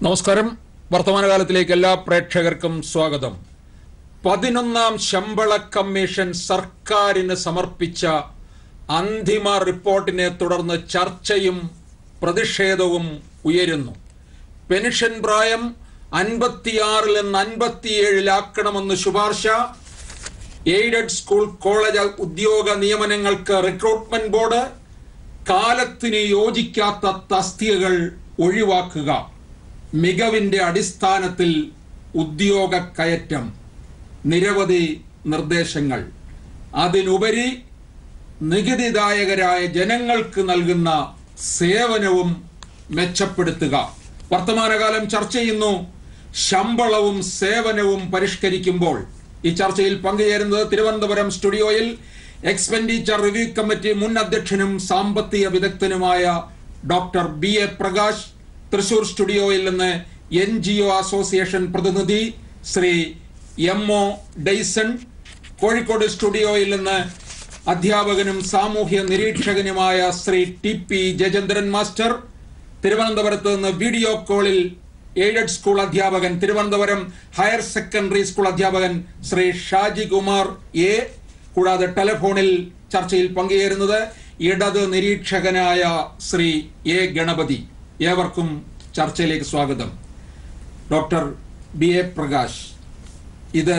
നമസ്കാരം വർത്തമാനകാലത്തിലേക്ക് എല്ലാ പ്രേക്ഷകർക്കും സ്വാഗതം പതിനൊന്നാം ശമ്പള കമ്മീഷൻ സർക്കാരിന് സമർപ്പിച്ച അന്തിമ റിപ്പോർട്ടിനെ തുടർന്ന് ചർച്ചയും പ്രതിഷേധവും ഉയരുന്നു പെൻഷൻ പ്രായം അൻപത്തിയാറിൽ നിന്ന് അൻപത്തിയേഴിലാക്കണമെന്ന് ശുപാർശ എയ്ഡഡ് സ്കൂൾ കോളേജ് ഉദ്യോഗ നിയമനങ്ങൾക്ക് റിക്രൂട്ട്മെന്റ് ബോർഡ് കാലത്തിന് യോജിക്കാത്ത തസ്തികകൾ ഒഴിവാക്കുക മികവിന്റെ അടിസ്ഥാനത്തിൽ ഉദ്യോഗ കയറ്റം നിരവധി നിർദ്ദേശങ്ങൾ അതിനുപരി നികുതിദായകരായ ജനങ്ങൾക്ക് നൽകുന്ന സേവനവും മെച്ചപ്പെടുത്തുക വർത്തമാനകാലം ചർച്ച ചെയ്യുന്നു ശമ്പളവും സേവനവും പരിഷ്കരിക്കുമ്പോൾ ഈ ചർച്ചയിൽ പങ്കുചേരുന്നത് തിരുവനന്തപുരം സ്റ്റുഡിയോയിൽ എക്സ്പെൻഡിച്ചർ റിവ്യൂ കമ്മിറ്റി മുൻ അധ്യക്ഷനും സാമ്പത്തിക വിദഗ്ധനുമായ doctor B A Prakash Thrissur സ്റ്റുഡിയോയിൽ നിന്ന് എൻ ജി ഒ അസോസിയേഷൻ പ്രതിനിധി ശ്രീ എം ഒ ഡെയ്സൺ കോഴിക്കോട് സ്റ്റുഡിയോയിൽ നിന്ന് അധ്യാപകനും സാമൂഹ്യ നിരീക്ഷകനുമായ Shri T P Jayachandran master തിരുവനന്തപുരത്ത് നിന്ന് വീഡിയോ കോളിൽ എയ്ഡഡ് സ്കൂൾ അധ്യാപകൻ തിരുവനന്തപുരം ഹയർ സെക്കൻഡറി സ്കൂൾ അധ്യാപകൻ ശ്രീ ഷാജി കുമാർ എ കൂടാതെ ടെലിഫോണിൽ ചർച്ചയിൽ പങ്കുചേരുന്നത് ഇടത് നിരീക്ഷകനായ ശ്രീ എ ഗണപതി ഏവർക്കും ചർച്ചയിലേക്ക് സ്വാഗതം ഡോക്ടർ ബി എ പ്രകാശ് ഇത്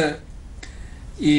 ഈ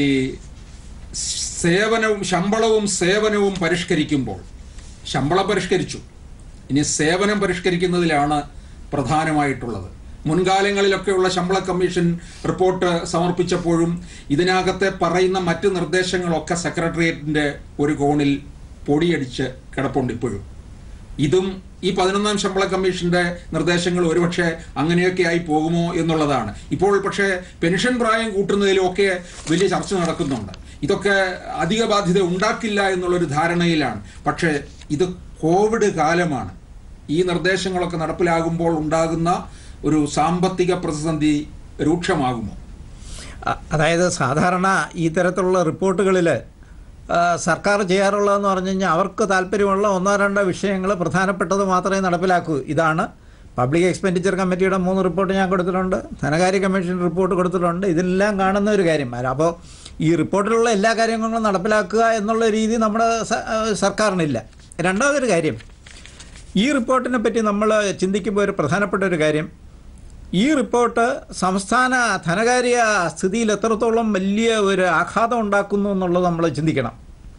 സേവനവും ശമ്പളവും സേവനവും പരിഷ്കരിക്കുമ്പോൾ ശമ്പളം പരിഷ്കരിച്ചു ഇനി സേവനം പരിഷ്കരിക്കുന്നതിലാണ് പ്രധാനമായിട്ടുള്ളത് മുൻകാലങ്ങളിലൊക്കെയുള്ള ശമ്പള കമ്മീഷൻ റിപ്പോർട്ട് സമർപ്പിച്ചപ്പോഴും ഇതിനകത്തെ പറയുന്ന മറ്റ് നിർദ്ദേശങ്ങളൊക്കെ സെക്രട്ടേറിയറ്റിന്റെ ഒരു കോണിൽ പൊടിയടിച്ച് കിടപ്പുണ്ട് ഇപ്പോഴും ഇതും ഈ പതിനൊന്നാം ശമ്പള കമ്മീഷന്റെ നിർദ്ദേശങ്ങൾ ഒരുപക്ഷെ അങ്ങനെയൊക്കെ ആയി പോകുമോ എന്നുള്ളതാണ് ഇപ്പോൾ പക്ഷേ പെൻഷൻ പ്രായം കൂട്ടുന്നതിലൊക്കെ വലിയ ചർച്ച നടക്കുന്നുണ്ട് ഇതൊക്കെ അധിക ബാധ്യത ഉണ്ടാക്കില്ല എന്നുള്ളൊരു ധാരണയിലാണ് പക്ഷേ ഇത് കോവിഡ് കാലമാണ് ഈ നിർദ്ദേശങ്ങളൊക്കെ നടപ്പിലാകുമ്പോൾ ഉണ്ടാകുന്ന ഒരു സാമ്പത്തിക പ്രതിസന്ധി രൂക്ഷമാകുമോ അ- അതായത് സാധാരണ ഈ തരത്തിലുള്ള റിപ്പോർട്ടുകളിൽ സർക്കാർ ചെയ്യാറുള്ളതെന്ന് പറഞ്ഞു കഴിഞ്ഞാൽ അവർക്ക് താല്പര്യമുള്ള ഒന്നോ രണ്ടോ വിഷയങ്ങൾ പ്രധാനപ്പെട്ടത് മാത്രമേ നടപ്പിലാക്കൂ ഇതാണ് പബ്ലിക് എക്സ്പെൻഡിച്ചർ കമ്മിറ്റിയുടെ മൂന്ന് റിപ്പോർട്ട് ഞാൻ കൊടുത്തിട്ടുണ്ട് ധനകാര്യ കമ്മീഷൻ റിപ്പോർട്ട് കൊടുത്തിട്ടുണ്ട് ഇതെല്ലാം കാണുന്ന ഒരു കാര്യം അപ്പോൾ ഈ റിപ്പോർട്ടിലുള്ള എല്ലാ കാര്യങ്ങളും നടപ്പിലാക്കുക എന്നുള്ള രീതി നമ്മുടെ സ- സർക്കാരിനില്ല രണ്ടാമതൊരു കാര്യം ഈ റിപ്പോർട്ടിനെ പറ്റി നമ്മൾ ചിന്തിക്കുമ്പോൾ ഒരു പ്രധാനപ്പെട്ട ഒരു കാര്യം ഈ റിപ്പോർട്ട് സംസ്ഥാന ധനകാര്യ സ്ഥിതിയിൽ എത്രത്തോളം വലിയ ഒരു ആഘാതം ഉണ്ടാക്കുന്നു എന്നുള്ളത് നമ്മൾ ചിന്തിക്കണം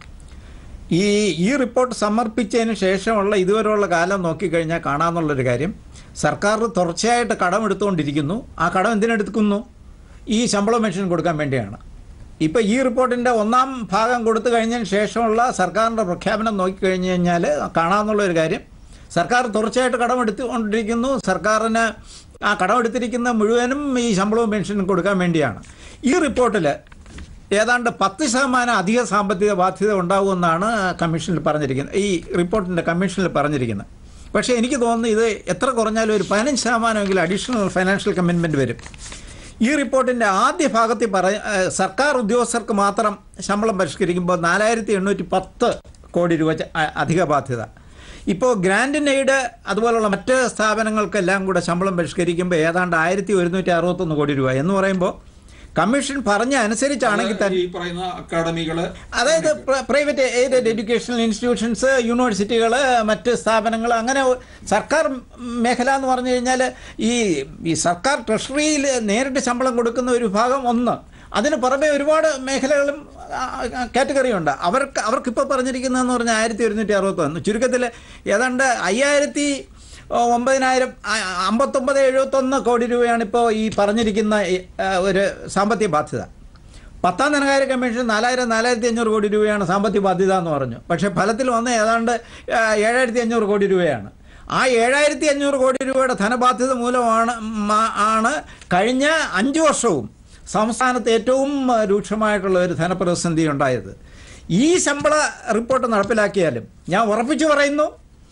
ഈ ഈ റിപ്പോർട്ട് സമർപ്പിച്ചതിന് ശേഷമുള്ള ഇതുവരെയുള്ള കാലം നോക്കിക്കഴിഞ്ഞാൽ കാണാമെന്നുള്ളൊരു കാര്യം സർക്കാർ തുടർച്ചയായിട്ട് കടം എടുത്തുകൊണ്ടിരിക്കുന്നു ആ കടം എന്തിനെടുക്കുന്നു ഈ ശമ്പള പെൻഷൻ കൊടുക്കാൻ വേണ്ടിയാണ് ഇപ്പോൾ ഈ റിപ്പോർട്ടിൻ്റെ ഒന്നാം ഭാഗം കൊടുത്തു കഴിഞ്ഞതിന് ശേഷമുള്ള സർക്കാരിൻ്റെ പ്രഖ്യാപനം നോക്കിക്കഴിഞ്ഞ് കഴിഞ്ഞാൽ കാണാമെന്നുള്ളൊരു കാര്യം സർക്കാർ തുടർച്ചയായിട്ട് കടമെടുത്തുകൊണ്ടിരിക്കുന്നു സർക്കാരിന് ആ കടമെടുത്തിരിക്കുന്ന മുഴുവനും ഈ ശമ്പളവും പെൻഷനും കൊടുക്കാൻ വേണ്ടിയാണ് ഈ റിപ്പോർട്ടിൽ ഏതാണ്ട് പത്ത് ശതമാനം അധിക സാമ്പത്തിക ബാധ്യത ഉണ്ടാകുമെന്നാണ് കമ്മീഷനിൽ പറഞ്ഞിരിക്കുന്നത് ഈ റിപ്പോർട്ടിൻ്റെ കമ്മീഷനിൽ പറഞ്ഞിരിക്കുന്നത് പക്ഷേ എനിക്ക് തോന്നുന്നു ഇത് എത്ര കുറഞ്ഞാലും ഒരു പതിനഞ്ച് ശതമാനമെങ്കിലും അഡീഷണൽ ഫൈനാൻഷ്യൽ കമ്മിറ്റ്മെൻറ്റ് വരും ഈ റിപ്പോർട്ടിൻ്റെ ആദ്യ ഭാഗത്തിൽ പറ ഏഹ് സർക്കാർ ഉദ്യോഗസ്ഥർക്ക് മാത്രം ശമ്പളം പരിഷ്കരിക്കുമ്പോൾ നാലായിരത്തി എണ്ണൂറ്റി പത്ത് കോടി രൂപ ച- അ- അധിക ബാധ്യത ഇപ്പോൾ ഗ്രാൻഡ് എയ്ഡ് അതുപോലുള്ള മറ്റ് സ്ഥാപനങ്ങൾക്കെല്ലാം കൂടെ ശമ്പളം പരിഷ്കരിക്കുമ്പോൾ ഏതാണ്ട് ആയിരത്തി ഒരുന്നൂറ്റി അറുപത്തൊന്ന് കോടി രൂപ എന്ന് പറയുമ്പോൾ കമ്മീഷൻ പറഞ്ഞ അനുസരിച്ചാണെങ്കിൽ തന്നെ ഈ പറയുന്ന അക്കാഡമികള് അതായത് പ്ര- പ്രൈവറ്റ് എയ്ഡഡ് എഡ്യൂക്കേഷണൽ ഇൻസ്റ്റിറ്റ്യൂഷൻസ് യൂണിവേഴ്സിറ്റികൾ മറ്റ് സ്ഥാപനങ്ങൾ അങ്ങനെ സർക്കാർ മേഖല എന്ന് പറഞ്ഞു കഴിഞ്ഞാൽ ഈ ഈ സർക്കാർ ട്രഷറിയിൽ നേരിട്ട് ശമ്പളം കൊടുക്കുന്ന ഒരു വിഭാഗം ഒന്ന് അതിന് പുറമെ ഒരുപാട് മേഖലകളും കാറ്റഗറി ഉണ്ട് അവർക്ക് അവർക്കിപ്പോൾ പറഞ്ഞിരിക്കുന്നതെന്ന് പറഞ്ഞാൽ ആയിരത്തി ഒരുന്നൂറ്റി അറുപത്തൊന്ന് ചുരുക്കത്തിൽ ഏതാണ്ട് അയ്യായിരത്തി ഒമ്പതിനായിരം ആ- അമ്പത്തൊമ്പത് എഴുപത്തൊന്ന് കോടി രൂപയാണ് ഇപ്പോൾ ഈ പറഞ്ഞിരിക്കുന്ന ഈ, ആ, ഒരു സാമ്പത്തിക ബാധ്യത പത്താം ധനകാര്യ കമ്മീഷൻ നാലായിരം നാലായിരത്തി അഞ്ഞൂറ് കോടി രൂപയാണ് സാമ്പത്തിക ബാധ്യത എന്ന് പറഞ്ഞു പക്ഷേ ഫലത്തിൽ വന്ന ഏതാണ്ട് ആ, ഏഴായിരത്തി അഞ്ഞൂറ് കോടി രൂപയാണ് ആ ഏഴായിരത്തി അഞ്ഞൂറ് കോടി രൂപയുടെ ധനബാധ്യത മൂലമാണ് മ- ആണ് കഴിഞ്ഞ അഞ്ച് വർഷവും സംസ്ഥാനത്ത് ഏറ്റവും ആ, രൂക്ഷമായിട്ടുള്ള ഒരു ധനപ്രതിസന്ധി ഉണ്ടായത് ഈ ശമ്പള റിപ്പോർട്ട് നടപ്പിലാക്കിയാലും ഞാൻ ഉറപ്പിച്ചു പറയുന്നു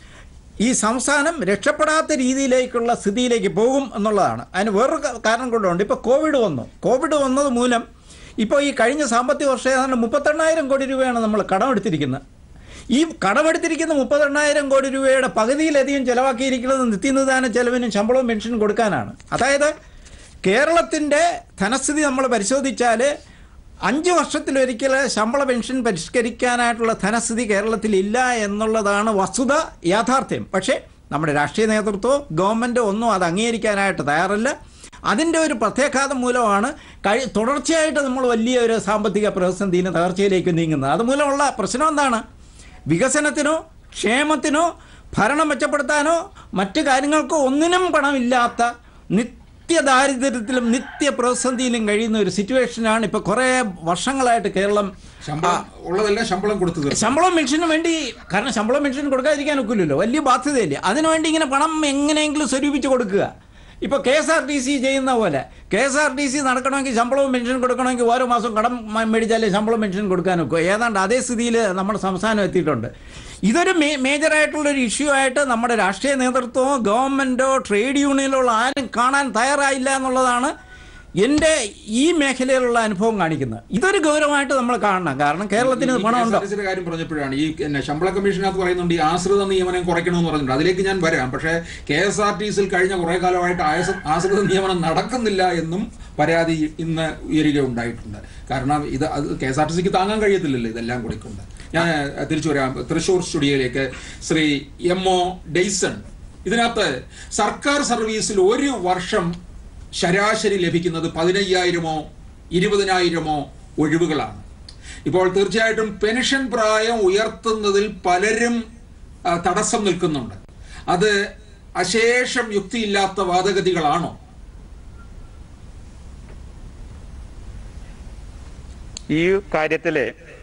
ഈ സംസ്ഥാനം രക്ഷപ്പെടാത്ത രീതിയിലേക്കുള്ള സ്ഥിതിയിലേക്ക് പോകും എന്നുള്ളതാണ് അതിന് വേറൊരു ക- കാരണം കൊണ്ടുണ്ട് ഇപ്പോൾ കോവിഡ് വന്നു കോവിഡ് വന്നത് മൂലം ഇപ്പോൾ ഈ കഴിഞ്ഞ സാമ്പത്തിക വർഷം ഏതാണ്ട് മുപ്പത്തെണ്ണായിരം കോടി രൂപയാണ് നമ്മൾ കടമെടുത്തിരിക്കുന്നത് ഈ കടമെടുത്തിരിക്കുന്ന മുപ്പത്തെണ്ണായിരം കോടി രൂപയുടെ പകുതിയിലധികം ചെലവാക്കിയിരിക്കുന്നത് നിത്യനിദാന ചെലവിനും ശമ്പളവും പെൻഷനും കൊടുക്കാനാണ് അതായത് കേരളത്തിൻ്റെ ധനസ്ഥിതി നമ്മൾ പരിശോധിച്ചാൽ അഞ്ച് വർഷത്തിലൊരിക്കൽ ശമ്പള പെൻഷൻ പരിഷ്കരിക്കാനായിട്ടുള്ള ധനസ്ഥിതി കേരളത്തിലില്ല എന്നുള്ളതാണ് വസ്തുത യാഥാർത്ഥ്യം പക്ഷേ നമ്മുടെ രാഷ്ട്രീയ നേതൃത്വമോ ഗവൺമെൻറ്റോ ഒന്നും അത് അംഗീകരിക്കാനായിട്ട് തയ്യാറല്ല അതിൻ്റെ ഒരു പ്രത്യാഘാതം മൂലമാണ് കഴി തുടർച്ചയായിട്ട് നമ്മൾ വലിയ ഒരു സാമ്പത്തിക പ്രതിസന്ധിയിൽ തകർച്ചയിലേക്ക് നീങ്ങുന്നത് അതുമൂലമുള്ള പ്രശ്നം എന്താണ് വികസനത്തിനോ ക്ഷേമത്തിനോ ഭരണം മെച്ചപ്പെടുത്താനോ മറ്റു കാര്യങ്ങൾക്കോ ഒന്നിനും പണമില്ലാത്ത നിത്യദാരിദ്ര്യത്തിലും നിത്യപ്രതിസന്ധിയിലും കഴിയുന്ന ഒരു സിറ്റുവേഷനാണ് ഇപ്പോൾ കുറേ വർഷങ്ങളായിട്ട് കേരളം ശമ്പളം ഉള്ളതെല്ലാം ശമ്പളം കൊടുത്തു തീർക്കും ശമ്പളം പെൻഷന് വേണ്ടി കാരണം ശമ്പളം പെൻഷൻ കൊടുക്കാതിരിക്കാൻ ഒക്കില്ലല്ലോ വലിയ ബാധ്യതയില്ലേ അതിനുവേണ്ടി ഇങ്ങനെ പണം എങ്ങനെയെങ്കിലും സ്വരൂപിച്ച് കൊടുക്കുക ഇപ്പോൾ K S R T C ചെയ്യുന്ന പോലെ K S R T C നടക്കണമെങ്കിൽ ശമ്പളവും പെൻഷൻ കൊടുക്കണമെങ്കിൽ ഓരോ മാസം കടം മ- മേടിച്ചാലേ ശമ്പളം പെൻഷൻ കൊടുക്കാൻ ഒക്കുക ഏതാണ്ട് അതേ സ്ഥിതിയിൽ നമ്മുടെ സംസ്ഥാനം എത്തിയിട്ടുണ്ട് ഇതൊരു മേ മേജറായിട്ടുള്ളൊരു ഇഷ്യൂ ആയിട്ട് നമ്മുടെ രാഷ്ട്രീയ നേതൃത്വമോ ഗവൺമെൻറ്റോ ട്രേഡ് യൂണിയനിലോ ഉള്ള ആരും കാണാൻ തയ്യാറായില്ല എന്നുള്ളതാണ് എൻ്റെ ഈ മേഖലയിലുള്ള അനുഭവം കാണിക്കുന്നത് ഇതൊരു ഗൗരവമായിട്ട് നമ്മൾ കാണണം കാരണം കേരളത്തിന് ഈ പണമുണ്ടോ KSRTC യുടെ കാര്യം പറഞ്ഞപ്പോഴാണ് ഈ പിന്നെ ശമ്പള കമ്മീഷനകത്ത് പറയുന്നുണ്ട് ഈ ആശ്രിത നിയമനം കുറയ്ക്കണമെന്ന് പറഞ്ഞിട്ടുണ്ട് അതിലേക്ക് ഞാൻ വരാം പക്ഷേ കെ എസ് ആർ ടി സിയിൽ കഴിഞ്ഞ കുറെ കാലമായിട്ട് ആയസ- ആശ്രിത നിയമനം നടക്കുന്നില്ല എന്നും പരാതി ഇന്ന് ഉയരുകയുണ്ടായിട്ടുണ്ട് കാരണം ഇത് അത് കെ എസ് ആർ ടി സിക്ക് താങ്ങാൻ കഴിയത്തില്ലല്ലോ ഇതെല്ലാം കൂടിക്കൊണ്ട് ഞാൻ അഹ്, തിരിച്ചു വരാം തൃശൂർ സ്റ്റുഡിയോയിലേക്ക് ശ്രീ എം ഒ ഡെയ്സൺ ഇതിനകത്ത് സർക്കാർ സർവീസിൽ ഒരു വർഷം ശരാശരി ലഭിക്കുന്നത് പതിനയ്യായിരമോ ഇരുപതിനായിരമോ ഒഴിവുകളാണ് ഇപ്പോൾ തീർച്ചയായിട്ടും പെൻഷൻ പ്രായം ഉയർത്തുന്നതിൽ പലരും ആ, തടസ്സം നിൽക്കുന്നുണ്ട് അത് അശേഷം യുക്തിയില്ലാത്ത വാദഗതികളാണോ ഈ കാര്യത്തിൽ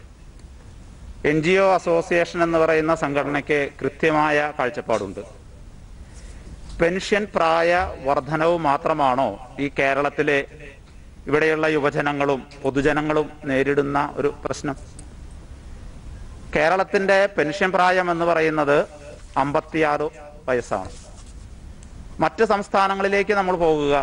എൻ ജി ഒ അസോസിയേഷൻ എന്ന് പറയുന്ന സംഘടനയ്ക്ക് കൃത്യമായ കാഴ്ചപ്പാടുണ്ട് പെൻഷൻ പ്രായ വർധനവ് മാത്രമാണോ ഈ കേരളത്തിലെ ഇവിടെയുള്ള യുവജനങ്ങളും പൊതുജനങ്ങളും നേരിടുന്ന ഒരു പ്രശ്നം കേരളത്തിന്റെ പെൻഷൻ പ്രായം എന്ന് പറയുന്നത് അമ്പത്തിയാറ് വയസ്സാണ് മറ്റ് സംസ്ഥാനങ്ങളിലേക്ക് നമ്മൾ പോകുക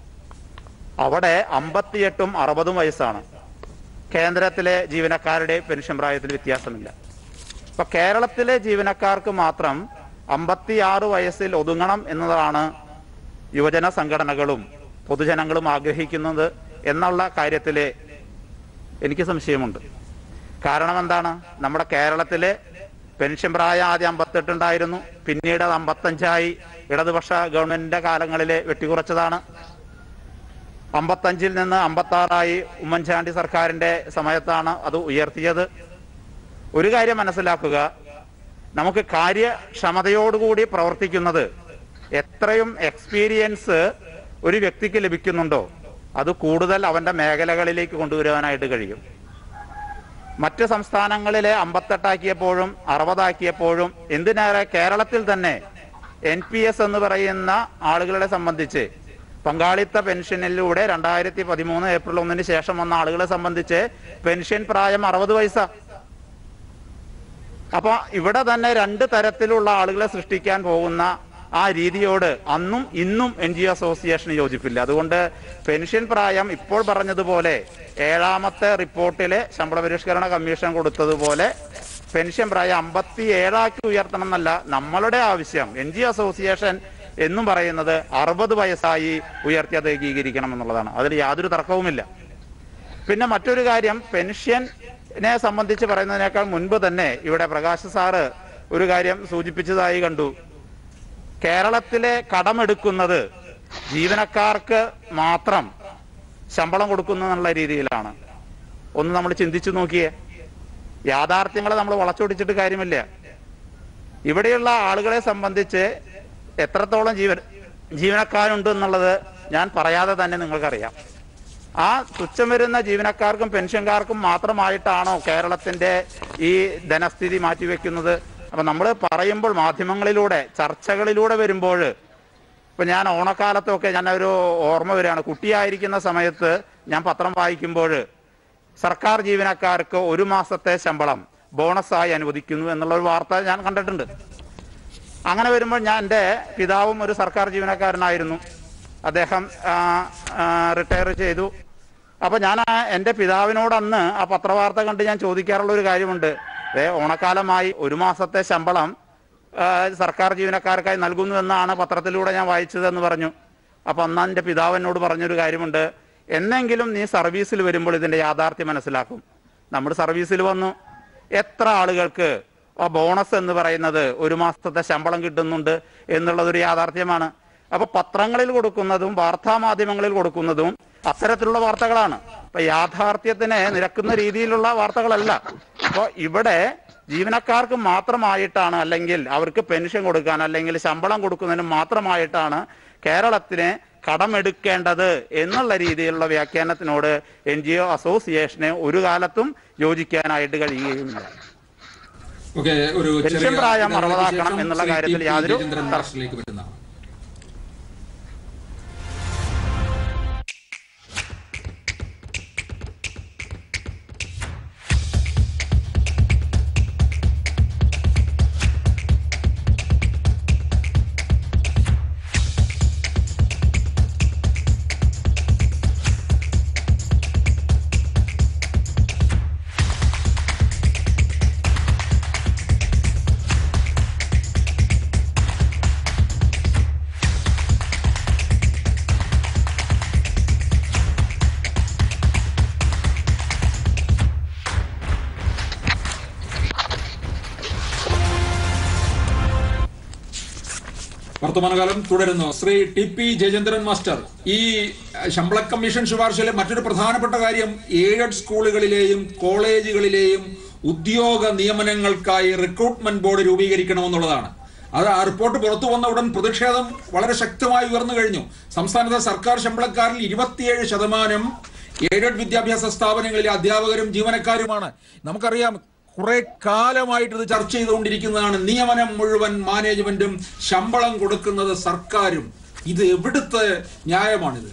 അവിടെ അമ്പത്തിയെട്ടും അറുപതും വയസ്സാണ് കേന്ദ്രത്തിലെ ജീവനക്കാരുടെ പെൻഷൻ പ്രായത്തിൽ വ്യത്യാസമില്ല അപ്പൊ കേരളത്തിലെ ജീവനക്കാർക്ക് മാത്രം അമ്പത്തിയാറ് വയസ്സിൽ ഒതുങ്ങണം എന്നതാണ് യുവജന സംഘടനകളും പൊതുജനങ്ങളും ആഗ്രഹിക്കുന്നത് എന്നുള്ള കാര്യത്തില് എനിക്ക് സംശയമുണ്ട് കാരണം എന്താണ് നമ്മുടെ കേരളത്തിലെ പെൻഷൻ പ്രായം ആദ്യം അമ്പത്തെട്ടുണ്ടായിരുന്നു പിന്നീട് അത് അമ്പത്തഞ്ചായി ഇടതുപക്ഷ ഗവൺമെന്റിന്റെ കാലങ്ങളിൽ വെട്ടിക്കുറച്ചതാണ് അമ്പത്തഞ്ചിൽ നിന്ന് അമ്പത്തി ആറായി ഉമ്മൻചാണ്ടി സർക്കാരിന്റെ സമയത്താണ് അത് ഉയർത്തിയത് ഒരു കാര്യം മനസ്സിലാക്കുക നമുക്ക് കാര്യക്ഷമതയോടുകൂടി പ്രവർത്തിക്കുന്നത് എത്രയും എക്സ്പീരിയൻസ് ഒരു വ്യക്തിക്ക് ലഭിക്കുന്നുണ്ടോ അത് കൂടുതൽ അവന്റെ മേഖലകളിലേക്ക് കൊണ്ടുവരുവാനായിട്ട് കഴിയും മറ്റ് സംസ്ഥാനങ്ങളിലെ അമ്പത്തെട്ടാക്കിയപ്പോഴും അറുപതാക്കിയപ്പോഴും എന്തിനേറെ കേരളത്തിൽ തന്നെ എൻ പി എസ് എന്ന് പറയുന്ന ആളുകളെ സംബന്ധിച്ച് പങ്കാളിത്ത പെൻഷനിലൂടെ രണ്ടായിരത്തി പതിമൂന്ന് ഏപ്രിൽ ഒന്നിന് ശേഷം വന്ന ആളുകളെ സംബന്ധിച്ച് പെൻഷൻ പ്രായം അറുപത് വയസ്സാ അപ്പൊ ഇവിടെ തന്നെ രണ്ട് തരത്തിലുള്ള ആളുകളെ സൃഷ്ടിക്കാൻ പോകുന്ന ആ രീതിയോട് അന്നും ഇന്നും എൻ ജി അസോസിയേഷന് യോജിപ്പില്ല അതുകൊണ്ട് പെൻഷൻ പ്രായം ഇപ്പോൾ പറഞ്ഞതുപോലെ ഏഴാമത്തെ റിപ്പോർട്ടിലെ ശമ്പള പരിഷ്കരണ കമ്മീഷൻ കൊടുത്തതുപോലെ പെൻഷൻ പ്രായം അമ്പത്തി ഏഴാക്കി ഉയർത്തണം എന്നല്ല നമ്മളുടെ ആവശ്യം എൻ ജി അസോസിയേഷൻ എന്നും പറയുന്നത് അറുപത് വയസ്സായി ഉയർത്തി അത് ഏകീകരിക്കണം എന്നുള്ളതാണ് അതിൽ യാതൊരു തർക്കവുമില്ല പിന്നെ മറ്റൊരു കാര്യം പെൻഷനെ സംബന്ധിച്ച് പറയുന്നതിനേക്കാൾ മുൻപ് തന്നെ ഇവിടെ പ്രകാശ് സാറ് ഒരു കാര്യം സൂചിപ്പിച്ചതായി കണ്ടു കേരളത്തിലെ കടമെടുക്കുന്നത് ജീവനക്കാർക്ക് മാത്രം ശമ്പളം കൊടുക്കുന്നു എന്നുള്ള രീതിയിലാണ് ഒന്ന് നമ്മൾ ചിന്തിച്ചു നോക്കിയേ യാഥാർത്ഥ്യങ്ങളെ നമ്മൾ വളച്ചൊടിച്ചിട്ട് കാര്യമില്ല ഇവിടെയുള്ള ആളുകളെ സംബന്ധിച്ച് എത്രത്തോളം ജീവൻ ജീവനക്കാരുണ്ട് എന്നുള്ളത് ഞാൻ പറയാതെ തന്നെ നിങ്ങൾക്കറിയാം ആ തുച്ഛം വരുന്ന ജീവനക്കാർക്കും പെൻഷൻകാർക്കും മാത്രമായിട്ടാണോ കേരളത്തിന്റെ ഈ ധനസ്ഥിതി മാറ്റിവെക്കുന്നത് അപ്പൊ നമ്മൾ പറയുമ്പോൾ മാധ്യമങ്ങളിലൂടെ ചർച്ചകളിലൂടെ വരുമ്പോൾ ഇപ്പൊ ഞാൻ ഓണക്കാലത്തൊക്കെ ഞാൻ ഒരു ഓർമ്മ വരികയാണ് കുട്ടിയായിരിക്കുന്ന സമയത്ത് ഞാൻ പത്രം വായിക്കുമ്പോൾ സർക്കാർ ജീവനക്കാർക്ക് ഒരു മാസത്തെ ശമ്പളം ബോണസായി അനുവദിക്കുന്നു എന്നുള്ള ഒരു വാർത്ത ഞാൻ കണ്ടിട്ടുണ്ട് അങ്ങനെ വരുമ്പോൾ ഞാൻ എൻ്റെ പിതാവും ഒരു സർക്കാർ ജീവനക്കാരനായിരുന്നു അദ്ദേഹം റിട്ടയർ ചെയ്തു അപ്പൊ ഞാൻ ആ എൻ്റെ പിതാവിനോട് അന്ന് ആ പത്രവാർത്ത കണ്ട് ഞാൻ ചോദിക്കാറുള്ള ഒരു കാര്യമുണ്ട് ദേ ഓണക്കാലമായി ഒരു മാസത്തെ ശമ്പളം ആ, സർക്കാർ ജീവനക്കാർക്കായി നൽകുന്നു എന്നാണ് പത്രത്തിലൂടെ ഞാൻ വായിച്ചതെന്ന് പറഞ്ഞു അപ്പൊ അന്ന് എൻ്റെ പിതാവ് എന്നോട് പറഞ്ഞൊരു കാര്യമുണ്ട് എന്നെങ്കിലും നീ സർവീസിൽ വരുമ്പോൾ ഇതിന്റെ യാഥാർത്ഥ്യം മനസ്സിലാക്കും നമ്മൾ സർവീസിൽ വന്നു എത്ര ആളുകൾക്ക് ആ ബോണസ് എന്ന് പറയുന്നത് ഒരു മാസത്തെ ശമ്പളം കിട്ടുന്നുണ്ട് എന്നുള്ളതൊരു യാഥാർത്ഥ്യമാണ് അപ്പൊ പത്രങ്ങളിൽ കൊടുക്കുന്നതും വാർത്താ മാധ്യമങ്ങളിൽ കൊടുക്കുന്നതും അത്തരത്തിലുള്ള വാർത്തകളാണ് അപ്പൊ യാഥാർത്ഥ്യത്തിന് നിരക്കുന്ന രീതിയിലുള്ള വാർത്തകളല്ല അപ്പൊ ഇവിടെ ജീവനക്കാർക്ക് മാത്രമായിട്ടാണ് അല്ലെങ്കിൽ അവർക്ക് പെൻഷൻ കൊടുക്കാൻ അല്ലെങ്കിൽ ശമ്പളം കൊടുക്കുന്നതിന് മാത്രമായിട്ടാണ് കേരളത്തിന് കടമെടുക്കേണ്ടത് എന്നുള്ള രീതിയിലുള്ള വ്യാഖ്യാനത്തിനോട് എൻ ജി ഒ അസോസിയേഷന് ഒരു കാലത്തും യോജിക്കാനായിട്ട് കഴിയുകയുമില്ല ഓക്കെ ഒരു പെൻഷൻ ചെറിയ പ്രായം ഇടവേളയ്ക്ക് അറുപതാക്കണം ശേഷം എന്നുള്ള ശ്രീ കാര്യത്തിൽ ടി. പി. യാതൊരു രവീന്ദ്രൻ തർക്ക- മാസ്റ്ററിലേക്ക് വരുന്നതാണ് വർത്തമാനകാലം തുടരുന്നു Shri T P Jayachandran master ഈ അഹ്, ശമ്പള കമ്മീഷൻ ശുപാർശയിലെ മറ്റൊരു പ്രധാനപ്പെട്ട കാര്യം എയ്ഡഡ് സ്കൂളുകളിലെയും കോളേജുകളിലെയും ഉദ്യോഗ നിയമനങ്ങൾക്കായി റിക്രൂട്ട്മെന്റ് ബോർഡ് രൂപീകരിക്കണമെന്നുള്ളതാണ് അത് ആ റിപ്പോർട്ട് പുറത്തു വന്ന ഉടൻ പ്രതിഷേധം വളരെ ശക്തമായി ഉയർന്നു കഴിഞ്ഞു സംസ്ഥാനത്തെ സർക്കാർ ശമ്പളക്കാരിൽ ഇരുപത്തിയേഴ് ശതമാനം എയ്ഡഡ് വിദ്യാഭ്യാസ സ്ഥാപനങ്ങളിലെ അധ്യാപകരും ജീവനക്കാരുമാണ് നമുക്കറിയാം കുറെ കാലമായിട്ട് ഇത് ചർച്ച ചെയ്തുകൊണ്ടിരിക്കുന്നതാണ് നിയമനം മുഴുവൻ മാനേജ്മെന്റും ശമ്പളം കൊടുക്കുന്നത് സർക്കാരും ഇത് എവിടുത്തെ ന്യായമാണിത്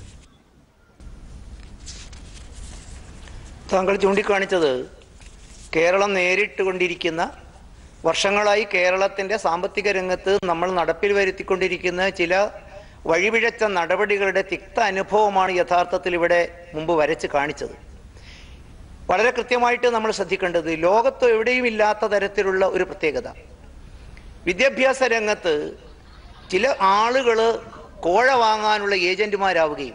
താങ്കൾ ചൂണ്ടിക്കാണിച്ചത് കേരളം നേരിട്ട് കൊണ്ടിരിക്കുന്ന വർഷങ്ങളായി കേരളത്തിന്റെ സാമ്പത്തിക രംഗത്ത് നമ്മൾ നടപ്പിൽ വരുത്തിക്കൊണ്ടിരിക്കുന്ന ചില വഴിപിഴച്ച നടപടികളുടെ തിക്ത അനുഭവമാണ് യഥാർത്ഥത്തിൽ ഇവിടെ മുമ്പ് വരച്ച് കാണിച്ചത് വളരെ കൃത്യമായിട്ട് നമ്മൾ ശ്രദ്ധിക്കേണ്ടത് ലോകത്ത് എവിടെയും ഇല്ലാത്ത തരത്തിലുള്ള ഒരു പ്രത്യേകത വിദ്യാഭ്യാസ രംഗത്ത് ചില ആളുകൾ കോഴ വാങ്ങാനുള്ള ഏജന്റുമാരാവുകയും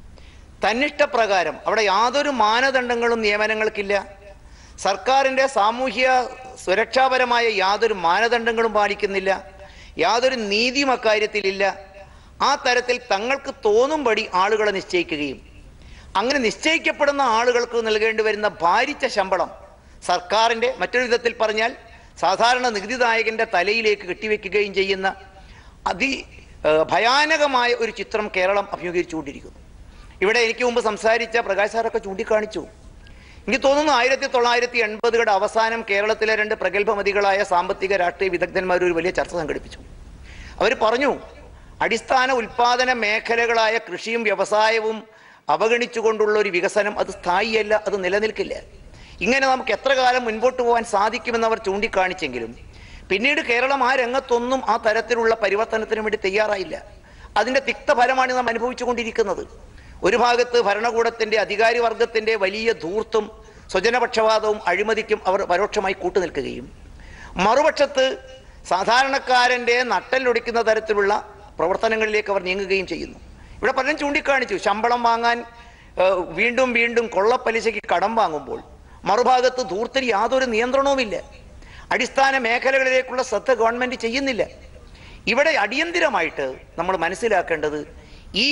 തന്നിഷ്ടപ്രകാരം അവിടെ യാതൊരു മാനദണ്ഡങ്ങളും നിയമനങ്ങൾക്കില്ല സർക്കാരിൻ്റെ സാമൂഹ്യ സുരക്ഷാപരമായ യാതൊരു മാനദണ്ഡങ്ങളും പാലിക്കുന്നില്ല യാതൊരു നീതിയും അക്കാര്യത്തിലില്ല ആ തരത്തിൽ തങ്ങൾക്ക് തോന്നുംപടി ആളുകളെ നിശ്ചയിക്കുകയും അങ്ങനെ നിശ്ചയിക്കപ്പെടുന്ന ആളുകൾക്ക് നൽകേണ്ടി വരുന്ന ഭാരിച്ച ശമ്പളം സർക്കാരിൻ്റെ മറ്റൊരു വിധത്തിൽ പറഞ്ഞാൽ സാധാരണ നികുതിദായകന്റെ തലയിലേക്ക് കെട്ടിവെക്കുകയും ചെയ്യുന്ന അതി ഏഹ്, ഭയാനകമായ ഒരു ചിത്രം കേരളം അഭിമുഖീകരിച്ചുകൊണ്ടിരിക്കുന്നു ഇവിടെ എനിക്ക് മുമ്പ് സംസാരിച്ച പ്രകാശ് സാറൊക്കെ ചൂണ്ടിക്കാണിച്ചു എനിക്ക് തോന്നുന്നു ആയിരത്തി തൊള്ളായിരത്തി എൺപതുകളുടെ അവസാനം കേരളത്തിലെ രണ്ട് പ്രഗത്ഭമതികളായ സാമ്പത്തിക രാഷ്ട്രീയ വിദഗ്ധന്മാർ ഒരു വലിയ ചർച്ച സംഘടിപ്പിച്ചു അവർ പറഞ്ഞു അടിസ്ഥാന ഉൽപാദന മേഖലകളായ കൃഷിയും വ്യവസായവും അവഗണിച്ചുകൊണ്ടുള്ള ഒരു വികസനം അത് സ്ഥായിയല്ല അത് നിലനിൽക്കില്ല ഇങ്ങനെ നമുക്ക് എത്ര കാലം മുൻപോട്ട് പോകാൻ സാധിക്കുമെന്ന് അവർ ചൂണ്ടിക്കാണിച്ചെങ്കിലും പിന്നീട് കേരളം ആ രംഗത്തൊന്നും ആ തരത്തിലുള്ള പരിവർത്തനത്തിന് വേണ്ടി തയ്യാറായില്ല അതിന്റെ തിക്തഫലമാണ് നാം അനുഭവിച്ചുകൊണ്ടിരിക്കുന്നത് ഒരു ഭാഗത്ത് ഭരണകൂടത്തിന്റെ അധികാരി വർഗത്തിന്റെ വലിയ ധൂർത്തും സ്വജനപക്ഷപാതവും അഴിമതിക്കും അവർ പരോക്ഷമായി കൂട്ടുനിൽക്കുകയും മറുപക്ഷത്ത് സാധാരണക്കാരന്റെ നട്ടലൊടിക്കുന്ന തരത്തിലുള്ള പ്രവർത്തനങ്ങളിലേക്ക് അവർ നീങ്ങുകയും ചെയ്യുന്നു ഇവിടെ പലരും ചൂണ്ടിക്കാണിച്ചു ശമ്പളം വാങ്ങാൻ ഏഹ്, വീണ്ടും വീണ്ടും കൊള്ളപ്പലിശയ്ക്ക് കടം വാങ്ങുമ്പോൾ മറുഭാഗത്ത് ധൂർത്തിന് യാതൊരു നിയന്ത്രണവുമില്ല അടിസ്ഥാന മേഖലകളിലേക്കുള്ള ശ്രദ്ധ ഗവൺമെന്റ് ചെയ്യുന്നില്ല ഇവിടെ അടിയന്തിരമായിട്ട് നമ്മൾ മനസ്സിലാക്കേണ്ടത് ഈ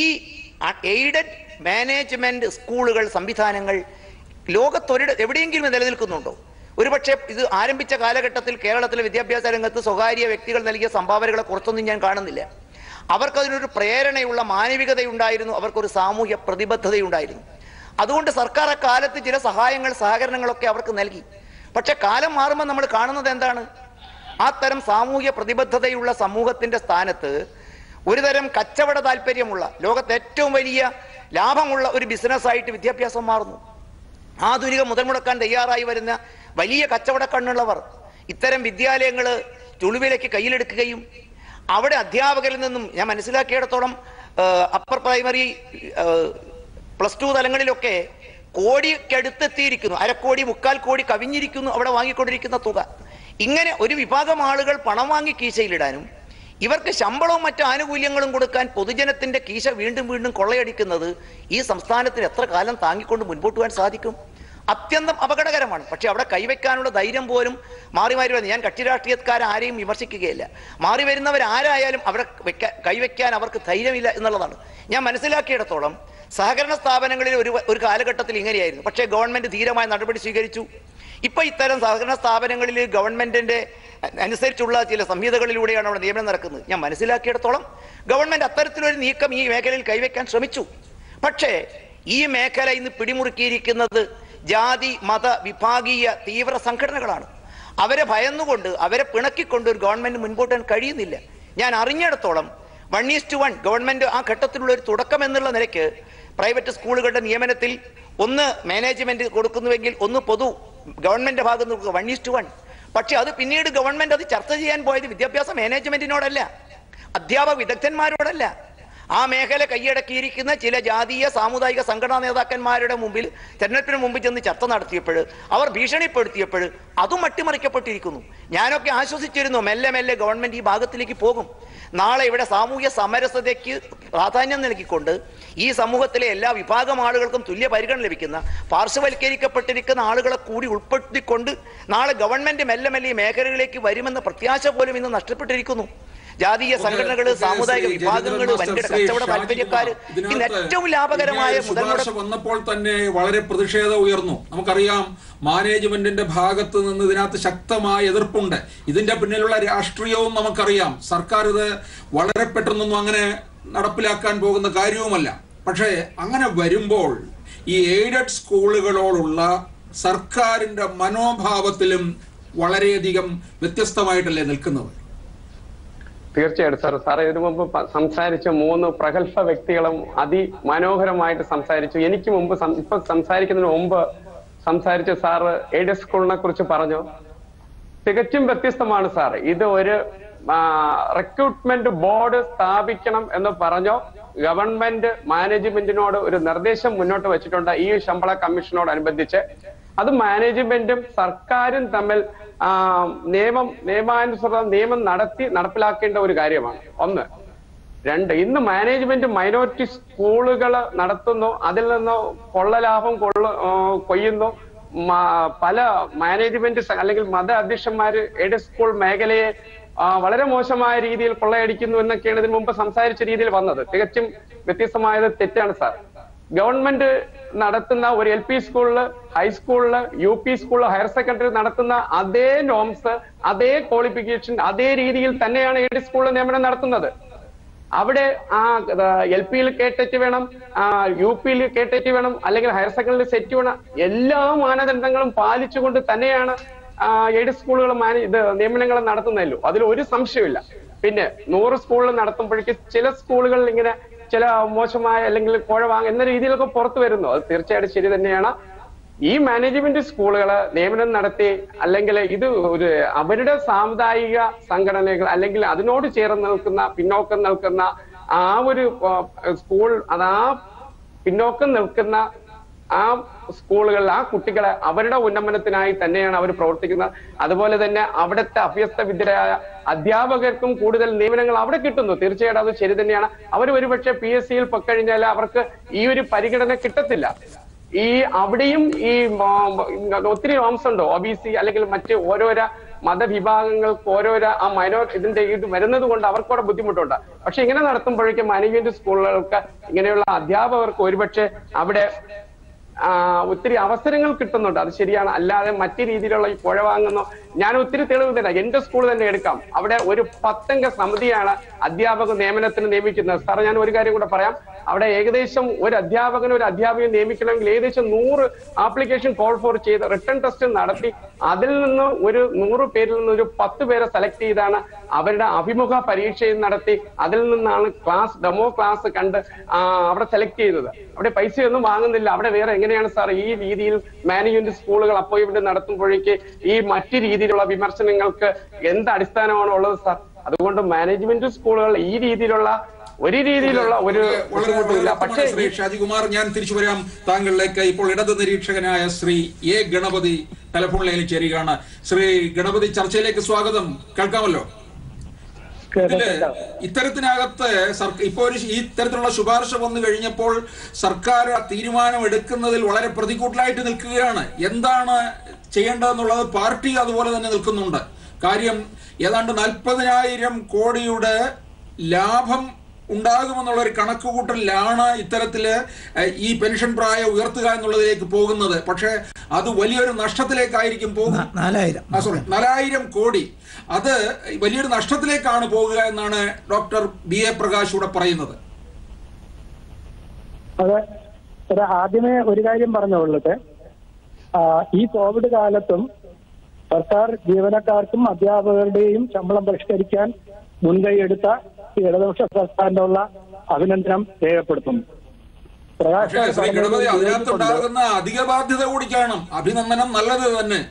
എയ്ഡഡ് മാനേജ്മെന്റ് സ്കൂളുകൾ സംവിധാനങ്ങൾ ലോകത്തൊരിട എവിടെയെങ്കിലും ഇത് നിലനിൽക്കുന്നുണ്ടോ ഒരുപക്ഷെ ഇത് ആരംഭിച്ച കാലഘട്ടത്തിൽ കേരളത്തിലെ വിദ്യാഭ്യാസ രംഗത്ത് സ്വകാര്യ വ്യക്തികൾ നൽകിയ സംഭാവനകളെ കുറിച്ചൊന്നും ഞാൻ കാണുന്നില്ല അവർക്കതിനൊരു പ്രേരണയുള്ള മാനവികതയുണ്ടായിരുന്നു അവർക്കൊരു സാമൂഹ്യ പ്രതിബദ്ധതയുണ്ടായിരുന്നു അതുകൊണ്ട് സർക്കാർ അക്കാലത്ത് ചില സഹായങ്ങൾ സഹകരണങ്ങളൊക്കെ അവർക്ക് നൽകി പക്ഷെ കാലം മാറുമ്പോൾ നമ്മൾ കാണുന്നത് എന്താണ് ആ തരം സാമൂഹ്യ പ്രതിബദ്ധതയുള്ള സമൂഹത്തിന്റെ സ്ഥാനത്ത് ഒരുതരം കച്ചവട താല്പര്യമുള്ള ലോകത്ത് ഏറ്റവും വലിയ ലാഭമുള്ള ഒരു ബിസിനസ്സായിട്ട് വിദ്യാഭ്യാസം മാറുന്നു ആധുനിക മുതൽ മുടക്കാൻ തയ്യാറായി വരുന്ന വലിയ കച്ചവട കണ്ണുള്ളവർ ഇത്തരം വിദ്യാലയങ്ങൾ ചുളിവിലേക്ക് കയ്യിലെടുക്കുകയും അവിടെ അധ്യാപകരിൽ നിന്നും ഞാൻ മനസ്സിലാക്കിയിടത്തോളം അപ്പർ പ്രൈമറി പ്ലസ് ടു തലങ്ങളിലൊക്കെ കോടിക്കടുത്തെത്തിയിരിക്കുന്നു അരക്കോടി മുക്കാൽ കോടി കവിഞ്ഞിരിക്കുന്നു അവിടെ വാങ്ങിക്കൊണ്ടിരിക്കുന്ന തുക ഇങ്ങനെ ഒരു വിഭാഗം ആളുകൾ പണം വാങ്ങി കീശയിലിടാനും ഇവർക്ക് ശമ്പളവും മറ്റു ആനുകൂല്യങ്ങളും കൊടുക്കാൻ പൊതുജനത്തിന്റെ കീശ വീണ്ടും വീണ്ടും കൊള്ളയടിക്കുന്നത് ഈ സംസ്ഥാനത്തിന് എത്ര കാലം താങ്ങിക്കൊണ്ട് മുൻപോട്ട് പോകാൻ സാധിക്കും അത്യന്തം അപകടകരമാണ് പക്ഷെ അവിടെ കൈവയ്ക്കാനുള്ള ധൈര്യം പോലും മാറി മാറി വരുന്നത് ഞാൻ കക്ഷി രാഷ്ട്രീയക്കാരെ ആരെയും വിമർശിക്കുകയില്ല മാറി വരുന്നവർ ആരായാലും അവിടെ വെക്കാൻ കൈവയ്ക്കാൻ അവർക്ക് ധൈര്യമില്ല എന്നുള്ളതാണ് ഞാൻ മനസ്സിലാക്കിയിടത്തോളം സഹകരണ സ്ഥാപനങ്ങളിൽ ഒരു ഒരു കാലഘട്ടത്തിൽ ഇങ്ങനെയായിരുന്നു പക്ഷേ ഗവൺമെന്റ് ധീരമായ നടപടി സ്വീകരിച്ചു ഇപ്പൊ ഇത്തരം സഹകരണ സ്ഥാപനങ്ങളിൽ ഗവൺമെന്റിന്റെ അനുസരിച്ചുള്ള ചില സംഹിതകളിലൂടെയാണ് അവിടെ നിയമനം നടക്കുന്നത് ഞാൻ മനസ്സിലാക്കിയിടത്തോളം ഗവൺമെന്റ് അത്തരത്തിലൊരു നീക്കം ഈ മേഖലയിൽ കൈവയ്ക്കാൻ ശ്രമിച്ചു പക്ഷേ ഈ മേഖല ഇന്ന് പിടിമുറുക്കിയിരിക്കുന്നത് ജാതി മത വിഭാഗീയ തീവ്ര സംഘടനകളാണ് അവരെ ഭയന്നുകൊണ്ട് അവരെ പിണക്കിക്കൊണ്ട് ഒരു ഗവൺമെന്റ് മുൻപോട്ട് പോകാൻ കഴിയുന്നില്ല ഞാൻ അറിഞ്ഞിടത്തോളം one is to one government ആ ഘട്ടത്തിലുള്ള ഒരു തുടക്കം എന്നുള്ള നിലയ്ക്ക് പ്രൈവറ്റ് സ്കൂളുകളുടെ നിയമനത്തിൽ ഒന്ന് മാനേജ്മെന്റ് കൊടുക്കുന്നുവെങ്കിൽ ഒന്ന് പൊതു ഗവൺമെന്റ് ഭാഗത്ത് നിന്ന് വൺ ഈസ് ടു വൺ പക്ഷെ അത് പിന്നീട് ഗവൺമെന്റ് അത് ചർച്ച ചെയ്യാൻ പോയത് വിദ്യാഭ്യാസ മാനേജ്മെന്റിനോടല്ല അധ്യാപക വിദഗ്ധന്മാരോടല്ല ആ മേഖല കൈയടക്കിയിരിക്കുന്ന ചില ജാതീയ സാമുദായിക സംഘടനാ നേതാക്കന്മാരുടെ മുമ്പിൽ തെരഞ്ഞെടുപ്പിന് മുമ്പിൽ ചെന്ന് ചർച്ച നടത്തിയപ്പോൾ അവർ ഭീഷണിപ്പെടുത്തിയപ്പോൾ അതും അട്ടിമറിക്കപ്പെട്ടിരിക്കുന്നു ഞാനൊക്കെ ആശ്വസിച്ചിരുന്നു മെല്ലെ മെല്ലെ ഗവൺമെന്റ് ഈ ഭാഗത്തിലേക്ക് പോകും നാളെ ഇവിടെ സാമൂഹ്യ സമരസതയ്ക്ക് പ്രാധാന്യം നൽകിക്കൊണ്ട് ഈ സമൂഹത്തിലെ എല്ലാ വിഭാഗം ആളുകൾക്കും തുല്യ പരിഗണന ലഭിക്കുന്ന പാർശ്വവൽക്കരിക്കപ്പെട്ടിരിക്കുന്ന ആളുകളെ കൂടി ഉൾപ്പെടുത്തിക്കൊണ്ട് നാളെ ഗവൺമെന്റ് മെല്ലെ മെല്ലെ ഈ മേഖലകളിലേക്ക് വരുമെന്ന പ്രത്യാശ പോലും ഇന്ന് നഷ്ടപ്പെട്ടിരിക്കുന്നു ജാതീയ സംഘടനകൾ ഓക്കേ, സാമുദായിക ശ്രീ വിഭാഗങ്ങൾ ജയചന്ദ്രൻ വൻകിട മാസ്റ്റർ, ശ്രീ കച്ചവട ഷാജി താല്പര്യക്കാര് കുമാർ, ഇന്ന് ഇതിനകത്ത് ഏറ്റവും ലാഭകരമായ ഇങ്ങനെ മുതൽ ശുപാർശ വന്നപ്പോൾ തന്നെ വളരെ പ്രതിഷേധം ഉയർന്നു നമുക്കറിയാം മാനേജ്മെന്റിന്റെ ഭാഗത്ത് നിന്ന് ഇതിനകത്ത് ശക്തമായ എതിർപ്പുണ്ട് ഇതിന്റെ പിന്നിലുള്ള രാഷ്ട്രീയവും നമുക്കറിയാം സർക്കാർ ഇത് വളരെ പെട്ടെന്നൊന്നും അങ്ങനെ നടപ്പിലാക്കാൻ പോകുന്ന കാര്യവുമല്ല പക്ഷേ അങ്ങനെ വരുമ്പോൾ ഈ എയ്ഡഡ് സ്കൂളുകളോടുള്ള സർക്കാരിന്റെ മനോഭാവത്തിലും വളരെയധികം വ്യത്യസ്തമായിട്ടല്ലേ നിൽക്കുന്നത് തീർച്ചയായിട്ടും സാർ സാർ ഇതിനു മുമ്പ് പ- സംസാരിച്ച മൂന്ന് പ്രഗത്ഭ വ്യക്തികളും അതിമനോഹരമായിട്ട് സംസാരിച്ചു എനിക്ക് മുമ്പ് സം- ഇപ്പൊ സംസാരിക്കുന്നതിന് മുമ്പ് സംസാരിച്ച സാറ് എയ്ഡഡ് സ്കൂളിനെ കുറിച്ച് പറഞ്ഞു തികച്ചും വ്യത്യസ്തമാണ് സാർ ഇത് ഒരു റിക്രൂട്ട്മെന്റ് ബോർഡ് സ്ഥാപിക്കണം എന്ന് പറഞ്ഞോ ഗവൺമെന്റ് മാനേജ്മെന്റിനോട് ഒരു നിർദ്ദേശം മുന്നോട്ട് വെച്ചിട്ടുണ്ട് ഈ ശമ്പള കമ്മീഷനോടനുബന്ധിച്ച് അത് മാനേജ്മെന്റും സർക്കാരും തമ്മിൽ ആ, നിയമം നിയമാനുസൃതം നിയമം നടത്തി നടപ്പിലാക്കേണ്ട ഒരു കാര്യമാണ് ഒന്ന് രണ്ട് ഇന്ന് മാനേജ്മെന്റ് മൈനോറിറ്റി സ്കൂളുകൾ നടത്തുന്നു അതിൽ നിന്ന് കൊള്ളലാഭം കൊള്ള ആ, കൊയ്യുന്നു മ- പല മാനേജ്മെന്റ് സ- അല്ലെങ്കിൽ മത അധ്യക്ഷന്മാര് എയ്ഡഡ് സ്കൂൾ മേഖലയെ ആ, വളരെ മോശമായ രീതിയിൽ കൊള്ളയടിക്കുന്നു എന്നൊക്കെയാണ് ഇതിനു മുമ്പ് സംസാരിച്ച രീതിയിൽ വന്നത് തികച്ചും വ്യത്യസ്തമായത് തെറ്റാണ് സാർ ഗവൺമെന്റ് നടത്തുന്ന ഒരു എൽ പി സ്കൂളില് ഹൈസ്കൂളില് യു പി സ്കൂളില് ഹയർ സെക്കൻഡറി നടത്തുന്ന അതേ നോംസ് അതേ ക്വാളിഫിക്കേഷൻ അതേ രീതിയിൽ തന്നെയാണ് എയ്ഡഡ് സ്കൂളിൽ നിയമനം നടത്തുന്നത് അവിടെ ആ എൽ പിയിൽ കേട്ടറ്റ് വേണം യു പിയിൽ കേട്ടറ്റ് വേണം അല്ലെങ്കിൽ ഹയർ സെക്കൻഡറി സെറ്റ് വേണം എല്ലാ മാനദണ്ഡങ്ങളും പാലിച്ചുകൊണ്ട് തന്നെയാണ് എയ്ഡ് സ്കൂളുകൾ മാനേ ഇത് നിയമനങ്ങൾ നടത്തുന്നതല്ലോ അതിൽ ഒരു സംശയമില്ല പിന്നെ നൂറ് സ്കൂളിൽ നടത്തുമ്പോഴേക്ക് ചില സ്കൂളുകളിൽ ഇങ്ങനെ ചില മോശമായ അല്ലെങ്കിൽ കോഴ വാങ്ങ എന്ന രീതിയിലൊക്കെ പുറത്തു വരുന്നു അത് തീർച്ചയായിട്ടും ശരി തന്നെയാണ് ഈ മാനേജ്മെന്റ് സ്കൂളുകള് നിയമനം നടത്തി അല്ലെങ്കിൽ ഇത് ഒരു അവരുടെ സാമുദായിക സംഘടനകൾ അല്ലെങ്കിൽ അതിനോട് ചേർന്ന് നിൽക്കുന്ന പിന്നോക്കം നിൽക്കുന്ന ആ ഒരു ആ, സ്കൂൾ അത് ആ പിന്നോക്കം നിൽക്കുന്ന ആ സ്കൂളുകളിൽ ആ കുട്ടികളെ അവരുടെ ഉന്നമനത്തിനായി തന്നെയാണ് അവർ പ്രവർത്തിക്കുന്നത് അതുപോലെ തന്നെ അവിടുത്തെ അഭ്യസ്ത വിദ്യരായ അധ്യാപകർക്കും കൂടുതൽ നിയമനങ്ങൾ അവിടെ കിട്ടുന്നു തീർച്ചയായിട്ടും അത് ശരി തന്നെയാണ് അവർ ഒരുപക്ഷെ പി എസ് സിയിൽ പൊക്കഴിഞ്ഞാൽ അവർക്ക് ഈ ഒരു പരിഗണന കിട്ടത്തില്ല ഈ അവിടെയും ഈ മ- ഒത്തിരി നോംസ് ഉണ്ട് ഒ ബി സി അല്ലെങ്കിൽ മറ്റ് ഓരോരോ മതവിഭാഗങ്ങൾക്ക് ഓരോരോ ആ മൈനോർ ഇതിന്റെ ഇത് വരുന്നത് കൊണ്ട് അവർക്കൂടെ ബുദ്ധിമുട്ടുണ്ട് പക്ഷെ ഇങ്ങനെ നടത്തുമ്പോഴേക്കും മാനേജ്മെന്റ് സ്കൂളുകൾക്ക് ഇങ്ങനെയുള്ള അധ്യാപകർക്ക് ഒരുപക്ഷെ അവിടെ ആ, ഒത്തിരി അവസരങ്ങൾ കിട്ടുന്നുണ്ട് അത് ശരിയാണ് അല്ലാതെ മറ്റു രീതിയിലുള്ള ഈ പുഴ വാങ്ങുന്നു ഞാൻ ഒത്തിരി തെളിവ് തരാം എന്റെ സ്കൂൾ തന്നെ എടുക്കാം അവിടെ ഒരു പത്തംഗ സമിതിയാണ് അധ്യാപക നിയമനത്തിന് നിയമിക്കുന്നത് സാർ ഞാൻ ഒരു കാര്യം കൂടെ പറയാം അവിടെ ഏകദേശം ഒരു അധ്യാപകന് ഒരു അധ്യാപികയെ നിയമിക്കണമെങ്കിൽ ഏകദേശം നൂറ് ആപ്ലിക്കേഷൻ കോൾ ഫോർ ചെയ്ത് റിട്ടേൺ ടെസ്റ്റ് നടത്തി അതിൽ നിന്ന് ഒരു നൂറ് പേരിൽ നിന്ന് ഒരു പത്ത് പേരെ സെലക്ട് ചെയ്താണ് അവരുടെ അഭിമുഖ പരീക്ഷയും നടത്തി അതിൽ നിന്നാണ് ക്ലാസ് ഡെമോ ക്ലാസ് കണ്ട് ആ, അവിടെ സെലക്ട് ചെയ്തത് അവിടെ പൈസയൊന്നും വാങ്ങുന്നില്ല അവിടെ വേറെ എങ്ങനെയാണ് സാർ ഈ രീതിയിൽ മാനേജ്മെന്റ് സ്കൂളുകൾ അപ്പോയിന്റ്മെന്റ് നടത്തുമ്പോഴേക്ക് ഈ മറ്റു രീതിയിലുള്ള വിമർശനങ്ങൾക്ക് എന്ത് അടിസ്ഥാനമാണ് ഉള്ളത് സാർ അതുകൊണ്ട് മാനേജ്മെന്റ് സ്കൂളുകൾ ഈ രീതിയിലുള്ള ഒരു രീതിയിലുള്ള ഒരു വളരെ വളരെ ബുദ്ധിമുട്ടില്ല വ്യക്തമാണ് പക്ഷേ ശ്രീ ഷാജികുമാർ ഞാൻ തിരിച്ചു വരാം താങ്കളിലേക്ക് ഇപ്പോൾ ഇടത് നിരീക്ഷകനായ ശ്രീ എ ഗണപതി ടെലിഫോൺ ലൈനിൽ ചേരുകയാണ് ശ്രീ ഗണപതി ചർച്ചയിലേക്ക് സ്വാഗതം കേൾക്കാമല്ലോ ഇതില് ഇത്തരത്തിനകത്ത് സർക്ക- ഇപ്പോ ഒരു ഈ ഇത്തരത്തിലുള്ള ശുപാർശ വന്നു കഴിഞ്ഞപ്പോൾ സർക്കാർ ആ തീരുമാനം എടുക്കുന്നതിൽ വളരെ പ്രതികൂട്ടിലായിട്ട് നിൽക്കുകയാണ് എന്താണ് ചെയ്യേണ്ടതെന്നുള്ളത് പാർട്ടി അതുപോലെ തന്നെ നിൽക്കുന്നുണ്ട് കാര്യം ഏതാണ്ട് നാൽപ്പതിനായിരം കോടിയുടെ ലാഭം ഉണ്ടാകുമെന്നുള്ള ഒരു കണക്കുകൂട്ടലിലാണ് ഇത്തരത്തില് ഏഹ്, ഈ പെൻഷൻ പ്രായം ഉയർത്തുക എന്നുള്ളതിലേക്ക് പോകുന്നത് പക്ഷേ അത് വലിയൊരു നഷ്ടത്തിലേക്കായിരിക്കും പോകും ന- നാലായിരം ആ സോറി നാലായിരം കോടി അത് വലിയൊരു നഷ്ടത്തിലേക്കാണ് പോകുക എന്നാണ് ഡോക്ടർ ബി എ പ്രകാശ് ഇവിടെ പറയുന്നത് അതെ ഒരു ആദ്യമേ ഒരു കാര്യം പറഞ്ഞുകൊള്ളട്ടെ ആ, ഈ കോവിഡ് കാലത്തും സർക്കാർ ജീവനക്കാർക്കും അധ്യാപകരുടെയും ശമ്പളം പരിഷ്കരിക്കാൻ മുൻകൈ എടുത്ത ഈ ഇടതുപക്ഷ സർക്കാരിനുള്ള അഭിനന്ദനം രേഖപ്പെടുത്തുന്നു പ്രകാശ് പക്ഷേ ശ്രീ ഗണപതി പറഞ്ഞതിൽ വിയോജിപ്പുണ്ട്. അതിനകത്തുണ്ടാകുന്ന അധിക ബാധ്യത കൂടി കാണും അഭിനന്ദനം നല്ലത് തന്നെ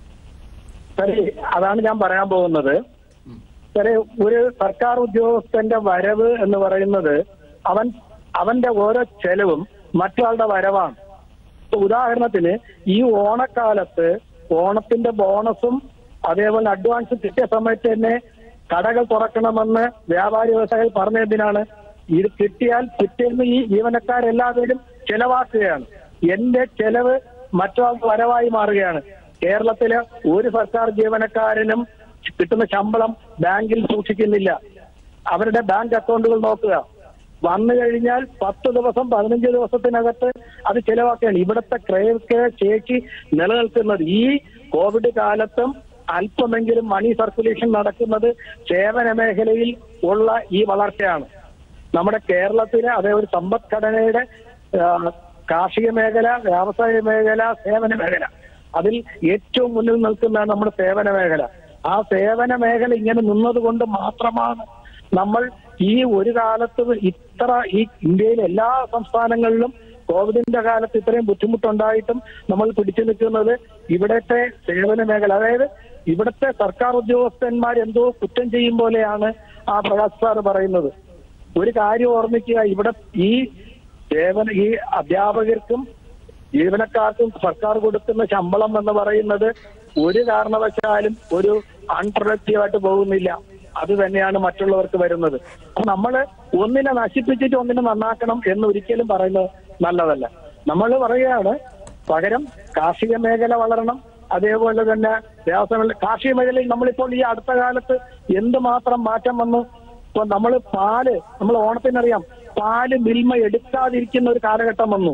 ശരി അതാണ് ഞാൻ പറയാൻ പോകുന്നത് ശരി ഒരു സർക്കാർ ഉദ്യോഗസ്ഥന്റെ വരവ് എന്ന് പറയുന്നത് അവൻ അവന്റെ ഓരോ ചെലവും മറ്റൊരാളുടെ വരവാണ് ഇപ്പൊ ഉദാഹരണത്തിന് ഈ ഓണക്കാലത്ത് ഓണത്തിന്റെ ബോണസും അതേപോലെ അഡ്വാൻസ് കിട്ടിയ സമയത്ത് തന്നെ കടകൾ തുറക്കണമെന്ന് വ്യാപാരി വ്യവസായികൾ പറഞ്ഞതിനാണ് ഇത് കിട്ടിയാൽ പിറ്റേന്ന് ഈ ജീവനക്കാരെല്ലാവരും ചെലവാക്കുകയാണ് എന്റെ ചെലവ് മറ്റൊരാൾക്ക് വരവായി മാറുകയാണ് കേരളത്തിലെ ഒരു സർക്കാർ ജീവനക്കാരനും കിട്ടുന്ന ശമ്പളം ബാങ്കിൽ സൂക്ഷിക്കുന്നില്ല അവരുടെ ബാങ്ക് അക്കൗണ്ടുകൾ നോക്കുക വന്നു കഴിഞ്ഞാൽ പത്ത് ദിവസം പതിനഞ്ച് ദിവസത്തിനകത്ത് അത് ചെലവാക്കുകയാണ് ഇവിടുത്തെ ക്രയവിക്രയ ശേഷി നിലനിൽക്കുന്നത് ഈ കോവിഡ് കാലത്തും അല്പമെങ്കിലും മണി സർക്കുലേഷൻ നടക്കുന്നത് സേവന മേഖലയിൽ ഉള്ള ഈ വളർച്ചയാണ് നമ്മുടെ കേരളത്തിലെ അതേ ഒരു സമ്പദ്ഘടനയുടെ ആ, കാർഷിക മേഖല വ്യാവസായ മേഖല സേവന മേഖല അതിൽ ഏറ്റവും മുന്നിൽ നിൽക്കുന്നതാണ് നമ്മുടെ സേവന മേഖല ആ സേവന മേഖല ഇങ്ങനെ നിന്നതുകൊണ്ട് മാത്രമാണ് നമ്മൾ ഈ ഒരു കാലത്ത് ഇത്ര ഈ ഇന്ത്യയിലെ എല്ലാ സംസ്ഥാനങ്ങളിലും കോവിഡിന്റെ കാലത്ത് ഇത്രയും ബുദ്ധിമുട്ടുണ്ടായിട്ടും നമ്മൾ പിടിച്ചു നിൽക്കുന്നത് ഇവിടത്തെ സേവന മേഖല അതായത് ഇവിടുത്തെ സർക്കാർ ഉദ്യോഗസ്ഥന്മാർ എന്തോ കുറ്റം ചെയ്യും പോലെയാണ് ആ പ്രകാശ് സാർ പറയുന്നത് ഒരു കാര്യം ഓർമ്മിക്കുക ഇവിടെ ഈ സേവന ഈ അധ്യാപകർക്കും ജീവനക്കാർക്കും സർക്കാർ കൊടുക്കുന്ന ശമ്പളം എന്ന് പറയുന്നത് ഒരു കാരണവശാലും ഒരു അൺപ്രൊഡക്റ്റീവ് ആയിട്ട് പോകുന്നില്ല അത് തന്നെയാണ് മറ്റുള്ളവർക്ക് വരുന്നത് അപ്പൊ നമ്മള് ഒന്നിനെ നശിപ്പിച്ചിട്ട് ഒന്നിനെ നന്നാക്കണം എന്ന് ഒരിക്കലും പറയുന്നത് നല്ലതല്ല നമ്മൾ പറയുകയാണ് പകരം കാർഷിക മേഖല വളരണം അതേപോലെ തന്നെ വ്യവസായ മേഖല- കാർഷിക മേഖലയിൽ നമ്മളിപ്പോൾ ഈ അടുത്ത കാലത്ത് എന്തുമാത്രം മാറ്റം വന്നു ഇപ്പൊ നമ്മൾ പാല് നമ്മൾ ഓണത്തിനറിയാം പാല് മിൽമ എടുക്കാതിരിക്കുന്ന ഒരു കാലഘട്ടം വന്നു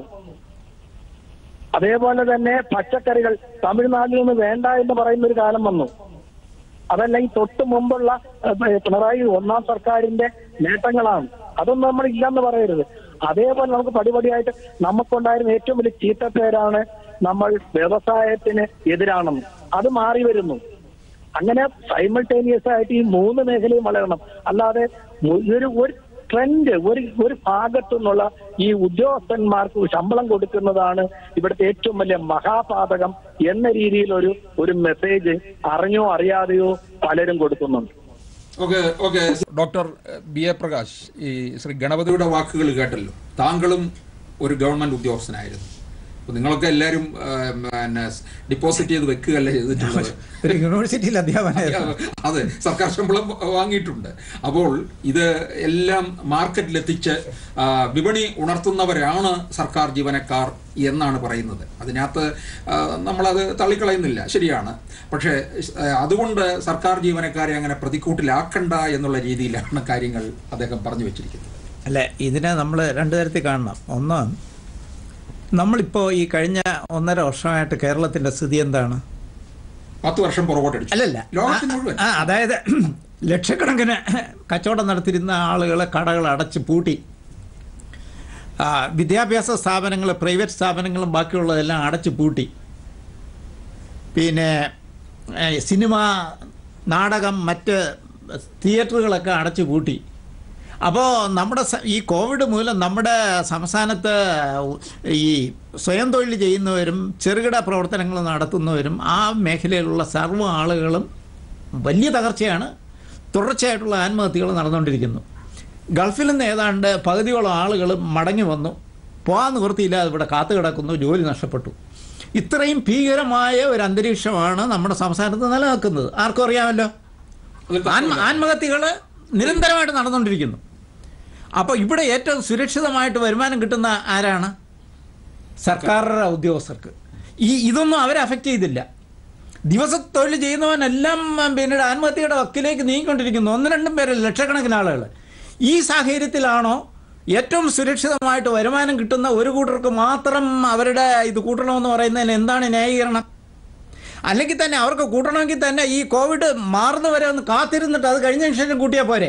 അതേപോലെ തന്നെ പച്ചക്കറികൾ തമിഴ്നാട്ടിൽ നിന്ന് വേണ്ട എന്ന് പറയുന്ന ഒരു കാലം വന്നു അതല്ല ഈ തൊട്ട് മുമ്പുള്ള ഏഹ്, പിണറായി ഒന്നാം സർക്കാരിന്റെ നേട്ടങ്ങളാണ് അതൊന്നും നമ്മൾ ഇല്ലെന്ന് പറയരുത് അതേപോലെ നമുക്ക് പടിപടിയായിട്ട് നമുക്കുണ്ടായിരുന്ന ഏറ്റവും വലിയ ചീത്തപ്പേരാണ് നമ്മൾ വ്യവസായത്തിന് എതിരാണെന്ന് അത് മാറി വരുന്നു അങ്ങനെ സൈമൾട്ടേനിയസ് ആയിട്ട് ഈ മൂന്ന് മേഖലയും വളരണം അല്ലാതെ മു- ഒരു ഒരു ട്രെൻഡ് ഒരു ഒരു ഭാഗത്തു നിന്നുള്ള ഈ ഉദ്യോഗസ്ഥന്മാർക്ക് ശമ്പളം കൊടുക്കുന്നതാണ് ഇവിടുത്തെ ഏറ്റവും വലിയ മഹാപാതകം എന്ന രീതിയിൽ ഒരു ഒരു മെസ്സേജ് അറിഞ്ഞോ അറിയാതെയോ പലരും കൊടുക്കുന്നുണ്ട് okay okay doctor B A Prakash ഈ ശ്രീ ഗണപതിയുടെ വാക്കുകൾ കേട്ടല്ലോ താങ്കളും ഒരു ഗവൺമെന്റ് ഉദ്യോഗസ്ഥനായിരുന്നു അപ്പൊ നിങ്ങളൊക്കെ എല്ലാവരും ആ, പിന്നെ ഡിപ്പോസിറ്റ് ചെയ്ത് വെക്കുകയല്ലേ ചെയ്തിട്ടുള്ളത് ഒരു യൂണിവേഴ്സിറ്റിയിൽ അധ്യാപകനായിരുന്നു അതെ സർക്കാർ ശമ്പളം വാങ്ങിയിട്ടുണ്ട് അപ്പോൾ ഇത് എല്ലാം മാർക്കറ്റിലെത്തിച്ച് ആ, വിപണി ഉണർത്തുന്നവരാണ് സർക്കാർ ജീവനക്കാർ എന്നാണ് പറയുന്നത് അതിനകത്ത് ആ, നമ്മളത് തള്ളിക്കളയുന്നില്ല ശരിയാണ് പക്ഷേ ആ, അതുകൊണ്ട് സർക്കാർ ജീവനക്കാരെ അങ്ങനെ പ്രതിക്കൂട്ടിലാക്കണ്ട എന്നുള്ള രീതിയിലാണ് കാര്യങ്ങൾ അദ്ദേഹം പറഞ്ഞു വെച്ചിരിക്കുന്നത് അല്ല ഇതിനെ നമ്മൾ രണ്ട് തരത്തിൽ കാണണം ഒന്ന് നമ്മളിപ്പോൾ ഈ കഴിഞ്ഞ ഒന്നര വർഷമായിട്ട് കേരളത്തിൻ്റെ സ്ഥിതി എന്താണ് പത്ത് വർഷം പുറകോട്ടടിച്ചു അല്ലല്ല ലോകത്തിന് മുഴുവൻ ആ, അതായത് ലക്ഷക്കണക്കിന് കച്ചവടം നടത്തിയിരുന്ന ആളുകളെ കടകൾ അടച്ച് പൂട്ടി ആ, വിദ്യാഭ്യാസ സ്ഥാപനങ്ങൾ പ്രൈവറ്റ് സ്ഥാപനങ്ങളും ബാക്കിയുള്ളതെല്ലാം അടച്ച് പൂട്ടി പിന്നെ ഏ, സിനിമ നാടകം മറ്റ് തിയേറ്ററുകളൊക്കെ അടച്ചു പൂട്ടി അപ്പോൾ നമ്മുടെ സ- ഈ കോവിഡ് മൂലം നമ്മുടെ സംസ്ഥാനത്ത് ഈ സ്വയം തൊഴിൽ ചെയ്യുന്നവരും ചെറുകിട പ്രവർത്തനങ്ങൾ നടത്തുന്നവരും ആ മേഖലയിലുള്ള സർവ്വ ആളുകളും വലിയ തകർച്ചയാണ് തുടർച്ചയായിട്ടുള്ള ആത്മഹത്യകൾ നടന്നുകൊണ്ടിരിക്കുന്നു ഗൾഫിൽ നിന്ന് ഏതാണ്ട് പകുതിയോളം ആളുകൾ മടങ്ങി വന്നു പോകാൻ നിവൃത്തിയില്ലാതെ ഇവിടെ കാത്തു കിടക്കുന്നു ജോലി നഷ്ടപ്പെട്ടു ഇത്രയും ഭീകരമായ ഒരു അന്തരീക്ഷമാണ് നമ്മുടെ സംസ്ഥാനത്ത് നിലനിൽക്കുന്നത് ആർക്കും അറിയാമല്ലോ അതിൽ ആത്മ ആത്മഹത്യകൾ നിരന്തരമായിട്ട് നടന്നുകൊണ്ടിരിക്കുന്നു അപ്പോൾ ഇവിടെ ഏറ്റവും സുരക്ഷിതമായിട്ട് വരുമാനം കിട്ടുന്ന ആരാണ് സർക്കാരുടെ ഉദ്യോഗസ്ഥർക്ക് ഈ ഇതൊന്നും അവരെ അഫക്റ്റ് ചെയ്തില്ല ദിവസ തൊഴിൽ ചെയ്യുന്നവനെല്ലാം ഉം, പിന്നീട് ആത്മഹത്യയുടെ വക്കിലേക്ക് നീങ്ങിക്കൊണ്ടിരിക്കുന്നു ഒന്ന് രണ്ടും പേര് ലക്ഷക്കണക്കിന് ആളുകൾ ഈ സാഹചര്യത്തിലാണോ ഏറ്റവും സുരക്ഷിതമായിട്ട് വരുമാനം കിട്ടുന്ന ഒരു കൂട്ടർക്ക് മാത്രം അവരുടെ ഇത് കൂട്ടണമെന്ന് പറയുന്നതിന് എന്താണ് ന്യായീകരണം അല്ലെങ്കിൽ തന്നെ അവർക്ക് കൂട്ടണമെങ്കിൽ തന്നെ ഈ കോവിഡ് മാറുന്ന വരെ ഒന്ന് കാത്തിരുന്നിട്ട് അത് കഴിഞ്ഞതിന് ശേഷം കൂട്ടിയാൽ പോരെ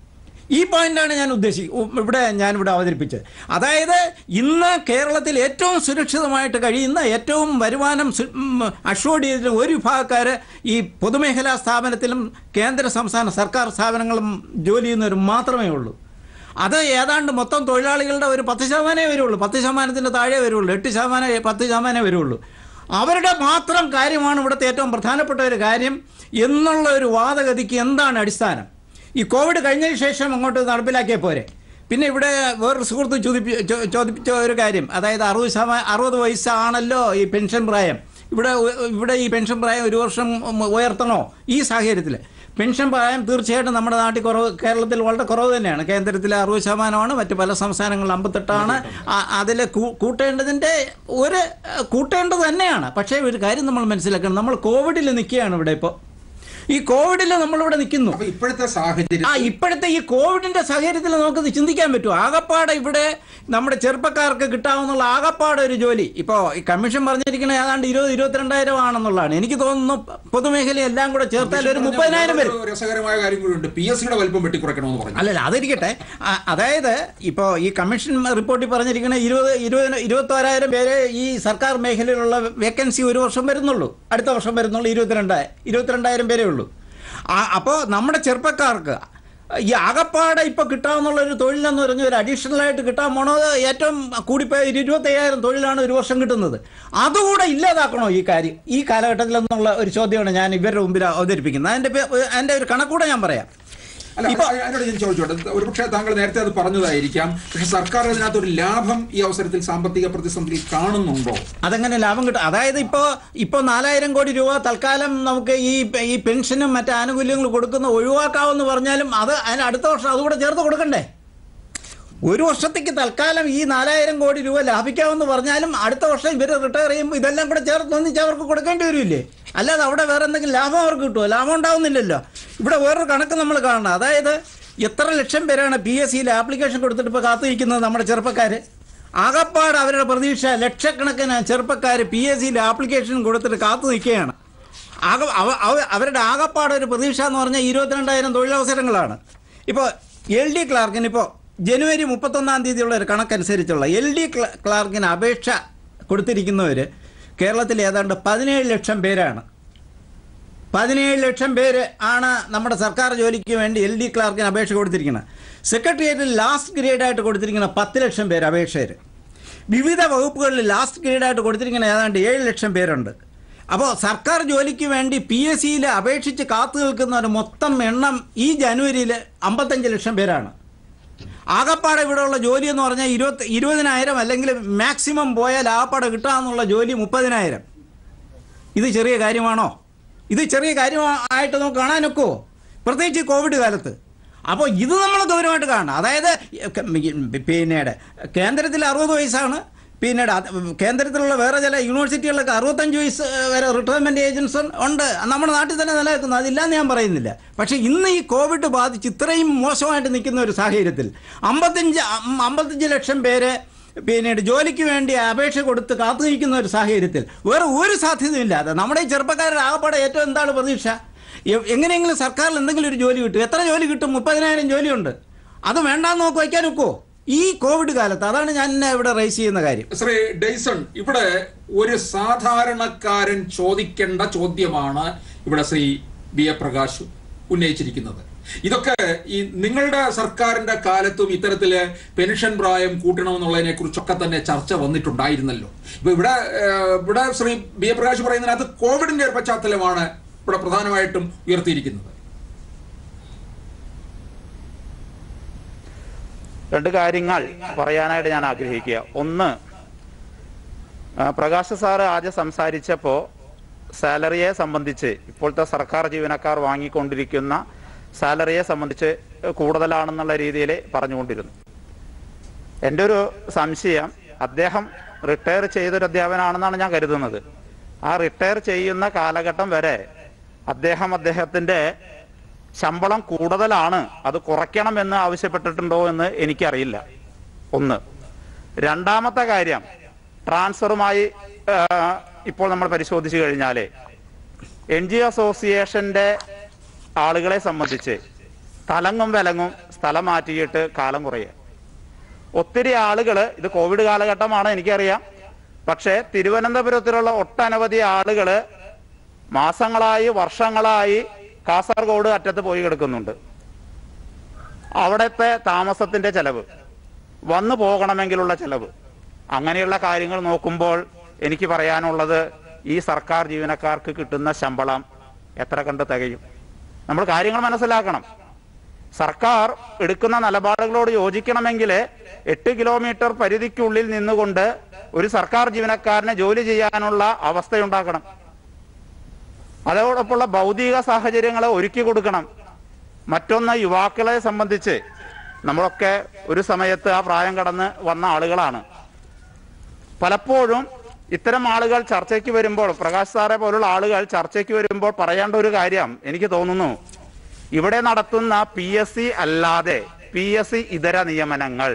ഈ പോയിന്റാണ് ഞാൻ ഉദ്ദേശി ഉം, ഇവിടെ ഞാനിവിടെ അവതരിപ്പിച്ചത് അതായത് ഇന്ന് കേരളത്തിൽ ഏറ്റവും സുരക്ഷിതമായിട്ട് കഴിയുന്ന ഏറ്റവും വരുമാനം അഷ്വർഡ് ചെയ്തിട്ടുള്ള ഒരു വിഭാഗക്കാർ ഈ പൊതുമേഖലാ സ്ഥാപനത്തിലും കേന്ദ്ര സംസ്ഥാന സർക്കാർ സ്ഥാപനങ്ങളും ജോലി ചെയ്യുന്നവർ മാത്രമേ ഉള്ളൂ അത് ഏതാണ്ട് മൊത്തം തൊഴിലാളികളുടെ ഒരു പത്ത് ശതമാനമേ വരുള്ളൂ പത്ത് ശതമാനത്തിൻ്റെ താഴെ വരുള്ളൂ എട്ട് ശതമാനം പത്ത് ശതമാനമേ വരുള്ളൂ അവരുടെ മാത്രം കാര്യമാണ് ഇവിടുത്തെ ഏറ്റവും പ്രധാനപ്പെട്ട ഒരു കാര്യം എന്നുള്ള ഒരു വാദഗതിക്ക് എന്താണ് അടിസ്ഥാനം ഈ കോവിഡ് കഴിഞ്ഞതിന് ശേഷം അങ്ങോട്ട് നടപ്പിലാക്കിയ പോരെ പിന്നെ ഇവിടെ വേറൊരു സുഹൃത്ത് ചോദിപ്പി ചോ- ചോദിപ്പിച്ച ഒരു കാര്യം അതായത് അറുപത് ശതമാനം അറുപത് വയസ്സാണല്ലോ ഈ പെൻഷൻ പ്രായം ഇവിടെ ഉ- ഇവിടെ ഈ പെൻഷൻ പ്രായം ഒരു വർഷം ഉം ഉയർത്തണോ ഈ സാഹചര്യത്തിൽ പെൻഷൻ പ്രായം തീർച്ചയായിട്ടും നമ്മുടെ നാട്ടിൽ കുറവ് കേരളത്തിൽ വളരെ കുറവ് തന്നെയാണ് കേന്ദ്രത്തിൽ അറുപത് ശതമാനമാണ് മറ്റ് പല സംസ്ഥാനങ്ങളിൽ അമ്പത്തെട്ടാണ് അതിൽ കൂട്ടേണ്ടതിൻ്റെ ഒരു അഹ്, കൂട്ടേണ്ടത് തന്നെയാണ് പക്ഷേ ഒരു കാര്യം നമ്മൾ മനസ്സിലാക്കണം നമ്മൾ കോവിഡിൽ നിൽക്കുകയാണ് ഇവിടെ ഇപ്പോൾ ഈ കോവിഡിൽ നമ്മളിവിടെ നിൽക്കുന്നു അപ്പൊ ഇപ്പോഴത്തെ സാഹചര്യം ആ ഇപ്പോഴത്തെ ഈ കോവിഡിന്റെ സാഹചര്യത്തിൽ നമുക്കത് ചിന്തിക്കാൻ പറ്റും ആകപ്പാടെ ഇവിടെ നമ്മുടെ ചെറുപ്പക്കാർക്ക് കിട്ടാവുന്നുള്ള ആകപ്പാടെ ഒരു ജോലി ഇപ്പോൾ ഈ കമ്മീഷൻ പറഞ്ഞിരിക്കുന്നത് ഏതാണ്ട് ഇരുപത് ഇരുപത്തിരണ്ടായിരം ആണെന്നുള്ളതാണ് എനിക്ക് തോന്നുന്നു പൊതുമേഖല എല്ലാം കൂടെ ചേർത്താൽ ഒരു മുപ്പതിനായിരം വരും ഒരു രസകരമായ കാര്യം കൂടി ഉണ്ട് പി എസ് സിയുടെ വലിപ്പം വെട്ടിക്കുറയ്ക്കണമെന്ന് പറഞ്ഞു അല്ലല്ല അതിരിക്കട്ടെ ആ, അതായത് ഇപ്പോൾ ഈ കമ്മീഷൻ റിപ്പോർട്ടിൽ പറഞ്ഞിരിക്കുന്ന ഇരുപത് ഇരുപത് ഇരുപത്തോരായിരം പേര് ഈ സർക്കാർ മേഖലയിലുള്ള വേക്കൻസി ഒരു വർഷം വരുന്നുള്ളൂ അടുത്ത വർഷം വരുന്നുള്ളൂ ഇരുപത്തിരണ്ട് ഇരുപത്തിരണ്ടായിരം പേരേ ഉള്ളൂ അപ്പോൾ നമ്മുടെ ചെറുപ്പക്കാർക്ക് ഈ ആകപ്പാടെ ഇപ്പോൾ കിട്ടാവുന്നുള്ള ഒരു തൊഴിലെന്ന് പറഞ്ഞ ഒരു അഡീഷണൽ ആയിട്ട് കിട്ടാൻ പോണത് ഏറ്റവും കൂടിപ്പോയ ഒരു ഇരുപത്തയ്യായിരം തൊഴിലാണ് ഒരു വർഷം കിട്ടുന്നത് അതുകൂടെ ഇല്ലാതാക്കണോ ഈ കാര്യം ഈ കാലഘട്ടത്തിൽ എന്നുള്ള ഒരു ചോദ്യമാണ് ഞാൻ ഇവരുടെ മുമ്പിൽ അവതരിപ്പിക്കുന്നത് അതിൻ്റെ പേ- അതിൻ്റെ ഒരു കണക്കൂടെ ഞാൻ പറയാം അല്ല ഇപ്പൊ- അ- അതിനോട് ഞാൻ ചോദിച്ചോട്ടെ ഒരുപക്ഷെ താങ്കൾ നേരത്തെ അത് പറഞ്ഞതായിരിക്കാം പക്ഷെ സർക്കാർ അതിനകത്ത് ഒരു ലാഭം ഈ അവസരത്തിൽ സാമ്പത്തിക പ്രതിസന്ധിയിൽ കാണുന്നുണ്ടോ അതെങ്ങനെ ലാഭം കിട്ടും അതായത് ഇപ്പോൾ ഇപ്പോൾ നാലായിരം കോടി രൂപ തൽക്കാലം നമുക്ക് ഈ ഈ പെൻഷനും മറ്റ് ആനുകൂല്യങ്ങളും കൊടുക്കുന്ന ഒഴിവാക്കാമെന്ന് പറഞ്ഞാലും അത് അതിന് അടുത്ത വർഷം അതുകൂടെ ചേർത്ത് കൊടുക്കണ്ടേ ഒരു വർഷത്തേക്ക് തൽക്കാലം ഈ നാലായിരം കോടി രൂപ ലാഭിക്കാമെന്ന് പറഞ്ഞാലും അടുത്ത വർഷം ഇവർ റിട്ടയർ ചെയ്യുമ്പോൾ ഇതെല്ലാം കൂടെ ചേർത്ത് ഒന്നിച്ച് അവർക്ക് കൊടുക്കേണ്ടി വരില്ലേ അല്ലാതെ അവിടെ വേറെ എന്തെങ്കിലും ലാഭം അവർക്ക് കിട്ടുമോ ലാഭം ഉണ്ടാവുന്നില്ലല്ലോ ഇവിടെ വേറൊരു കണക്ക് നമ്മൾ കാണണം അതായത് എത്ര ലക്ഷം പേരാണ് പി എസ് സിയിൽ ആപ്ലിക്കേഷൻ കൊടുത്തിട്ട് ഇപ്പോൾ കാത്തിരിക്കുന്നത് നമ്മുടെ ചെറുപ്പക്കാർ ആകപ്പാട് അവരുടെ പ്രതീക്ഷ ലക്ഷക്കണക്കിന് ചെറുപ്പക്കാർ പി എസ് സിയിൽ ആപ്ലിക്കേഷൻ കൊടുത്തിട്ട് കാത്തു നിൽക്കുകയാണ് ആക അവ- അവ- അവരുടെ ആകപ്പാട് ഒരു പ്രതീക്ഷ എന്ന് പറഞ്ഞാൽ ഇരുപത്തിരണ്ടായിരം തൊഴിലവസരങ്ങളാണ് ഇപ്പോൾ എൽ ഡി ക്ലാർക്കിന് ഇപ്പോൾ ജനുവരി മുപ്പത്തൊന്നാം തീയതിയുള്ള ഒരു കണക്കനുസരിച്ചുള്ള എൽ ഡി ക്ലാർക്കിന് അപേക്ഷ കൊടുത്തിരിക്കുന്നവർ കേരളത്തിൽ ഏതാണ്ട് പതിനേഴ് ലക്ഷം പേരാണ് പതിനേഴ് ലക്ഷം പേര് ആണ് നമ്മുടെ സർക്കാർ ജോലിക്ക് വേണ്ടി എൽ ഡി ക്ലാർക്കിന് അപേക്ഷ കൊടുത്തിരിക്കുന്നത് സെക്രട്ടേറിയറ്റിൽ ലാസ്റ്റ് ഗ്രേഡായിട്ട് കൊടുത്തിരിക്കുന്ന പത്ത് ലക്ഷം പേര് അപേക്ഷകർ വിവിധ വകുപ്പുകളിൽ ലാസ്റ്റ് ഗ്രേഡായിട്ട് കൊടുത്തിരിക്കുന്ന ഏതാണ്ട് ഏഴ് ലക്ഷം പേരുണ്ട് അപ്പോൾ സർക്കാർ ജോലിക്ക് വേണ്ടി പി എസ് സിയിൽ അപേക്ഷിച്ച് കാത്തു നിൽക്കുന്നവർ മൊത്തം എണ്ണം ഈ ജനുവരിയിൽ അമ്പത്തഞ്ച് ലക്ഷം പേരാണ് ആകപ്പാടെ ഇവിടെയുള്ള ജോലി എന്ന് പറഞ്ഞാൽ ഇരുപത്തി ഇരുപതിനായിരം അല്ലെങ്കിൽ മാക്സിമം പോയാൽ ആകപ്പാടെ കിട്ടാമെന്നുള്ള ജോലി മുപ്പതിനായിരം ഇത് ചെറിയ കാര്യമാണോ ഇത് ചെറിയ കാര്യമായിട്ട് നമുക്ക് കാണാനൊക്കുമോ പ്രത്യേകിച്ച് ഈ കോവിഡ് കാലത്ത് അപ്പോൾ ഇത് നമ്മൾ ഗൗരവമായിട്ട് കാണണം അതായത് പിന്നീട് കേന്ദ്രത്തിൽ അറുപത് വയസ്സാണ് പിന്നീട് അത് കേന്ദ്രത്തിലുള്ള വേറെ ചില യൂണിവേഴ്സിറ്റികളിലൊക്കെ അറുപത്തഞ്ച് വയസ്സ് വരെ റിട്ടയർമെൻറ്റ് ഏജൻസ് ഉണ്ട് നമ്മുടെ നാട്ടിൽ തന്നെ നിലനിൽക്കുന്നു അതില്ലാന്ന് ഞാൻ പറയുന്നില്ല പക്ഷേ ഇന്ന് ഈ കോവിഡ് ബാധിച്ച് ഇത്രയും മോശമായിട്ട് നിൽക്കുന്ന ഒരു സാഹചര്യത്തിൽ അമ്പത്തഞ്ച് അം- അമ്പത്തഞ്ച് ലക്ഷം പേര് പിന്നീട് ജോലിക്ക് വേണ്ടി അപേക്ഷ കൊടുത്ത് കാത്തുനിൽക്കുന്ന ഒരു സാഹചര്യത്തിൽ വേറെ ഒരു സാധ്യതയില്ലാതെ നമ്മുടെ ഈ ചെറുപ്പക്കാരുടെ ആകപ്പാടെ ഏറ്റവും എന്താണ് പ്രതീക്ഷ എ- എങ്ങനെയെങ്കിലും സർക്കാരിൽ എന്തെങ്കിലും ഒരു ജോലി കിട്ടും എത്ര ജോലി കിട്ടും മുപ്പതിനായിരം ജോലിയുണ്ട് അത് വേണ്ടാന്ന് നോക്കി വയ്ക്കാൻ ഒക്കുമോ ഈ കോവിഡ് കാലത്ത് അതാണ് ഞാൻ ഇവിടെ റേസ് ചെയ്യുന്ന കാര്യം ശ്രീ ഡെയ്സൺ ഇവിടെ ഒരു സാധാരണക്കാരൻ ചോദിക്കേണ്ട ചോദ്യമാണ് ഇവിടെ ശ്രീ ബി എ പ്രകാശ് ഉന്നയിച്ചിരിക്കുന്നത് ഇതൊക്കെ ഈ നിങ്ങളുടെ സർക്കാരിന്റെ കാലത്തും ഇത്തരത്തില് പെൻഷൻ പ്രായം കൂട്ടണമെന്നുള്ളതിനെ കുറിച്ചൊക്കെ തന്നെ ചർച്ച വന്നിട്ടുണ്ടായിരുന്നല്ലോ ഇപ്പൊ ഇവിടെ ഏഹ്, ഇവിടെ ശ്രീ ബി എ പ്രകാശ് പറയുന്നതിനകത്ത് കോവിഡിന്റെ ഒരു പശ്ചാത്തലമാണ് ഇവിടെ പ്രധാനമായിട്ടും ഉയർത്തിയിരിക്കുന്നത് രണ്ട് കാര്യങ്ങൾ പറയാനായിട്ട് ഞാൻ ആഗ്രഹിക്കുക ഒന്ന് ആ, പ്രകാശ് സാറ് ആദ്യം സംസാരിച്ചപ്പോൾ സാലറിയെ സംബന്ധിച്ച് ഇപ്പോഴത്തെ സർക്കാർ ജീവനക്കാർ വാങ്ങിക്കൊണ്ടിരിക്കുന്ന സാലറിയെ സംബന്ധിച്ച് കൂടുതലാണെന്നുള്ള രീതിയിൽ പറഞ്ഞുകൊണ്ടിരുന്നു എൻ്റെ ഒരു സംശയം അദ്ദേഹം റിട്ടയർ ചെയ്തൊരു അധ്യാപനാണെന്നാണ് ഞാൻ കരുതുന്നത് ആ റിട്ടയർ ചെയ്യുന്ന കാലഘട്ടം വരെ അദ്ദേഹം അദ്ദേഹത്തിന്റെ ശമ്പളം കൂടുതലാണ് അത് കുറയ്ക്കണമെന്ന് ആവശ്യപ്പെട്ടിട്ടുണ്ടോ എന്ന് എനിക്കറിയില്ല ഒന്ന് രണ്ടാമത്തെ കാര്യം ട്രാൻസ്ഫറുമായി ആ, ഇപ്പോൾ നമ്മൾ പരിശോധിച്ചു കഴിഞ്ഞാല് എൻ ജി അസോസിയേഷന്റെ ആളുകളെ സംബന്ധിച്ച് തലങ്ങും വിലങ്ങും സ്ഥലം മാറ്റിയിട്ട് കാലം കുറയുക ഒത്തിരി ആളുകൾ ഇത് കോവിഡ് കാലഘട്ടമാണ് എനിക്കറിയാം പക്ഷേ തിരുവനന്തപുരത്തിലുള്ള ഒട്ടനവധി ആളുകൾ മാസങ്ങളായി വർഷങ്ങളായി കാസർഗോഡ് അറ്റത്ത് പോയി കിടക്കുന്നുണ്ട് അവിടുത്തെ താമസത്തിന്റെ ചെലവ് വന്നു പോകണമെങ്കിലുള്ള ചെലവ് അങ്ങനെയുള്ള കാര്യങ്ങൾ നോക്കുമ്പോൾ എനിക്ക് പറയാനുള്ളത് ഈ സർക്കാർ ജീവനക്കാർക്ക് കിട്ടുന്ന ശമ്പളം എത്ര കണ്ട് തികയും നമ്മൾ കാര്യങ്ങൾ മനസ്സിലാക്കണം സർക്കാർ എടുക്കുന്ന നിലപാടുകളോട് യോജിക്കണമെങ്കിൽ എട്ട് കിലോമീറ്റർ പരിധിക്കുള്ളിൽ നിന്നുകൊണ്ട് ഒരു സർക്കാർ ജീവനക്കാരന് ജോലി ചെയ്യാനുള്ള അവസ്ഥയുണ്ടാക്കണം അതോടൊപ്പമുള്ള ഭൗതിക സാഹചര്യങ്ങളെ ഒരുക്കി കൊടുക്കണം മറ്റൊന്ന് യുവാക്കളെ സംബന്ധിച്ച് നമ്മളൊക്കെ ഒരു സമയത്ത് ആ പ്രായം കടന്ന് വന്ന ആളുകളാണ് പലപ്പോഴും ഇത്തരം ആളുകൾ ചർച്ചയ്ക്ക് വരുമ്പോൾ പ്രകാശ് സാറെ പോലുള്ള ആളുകൾ ചർച്ചയ്ക്ക് വരുമ്പോൾ പറയേണ്ട ഒരു കാര്യം എനിക്ക് തോന്നുന്നു ഇവിടെ നടത്തുന്ന പി എസ് സി അല്ലാതെ പി എസ് സി ഇതര നിയമനങ്ങൾ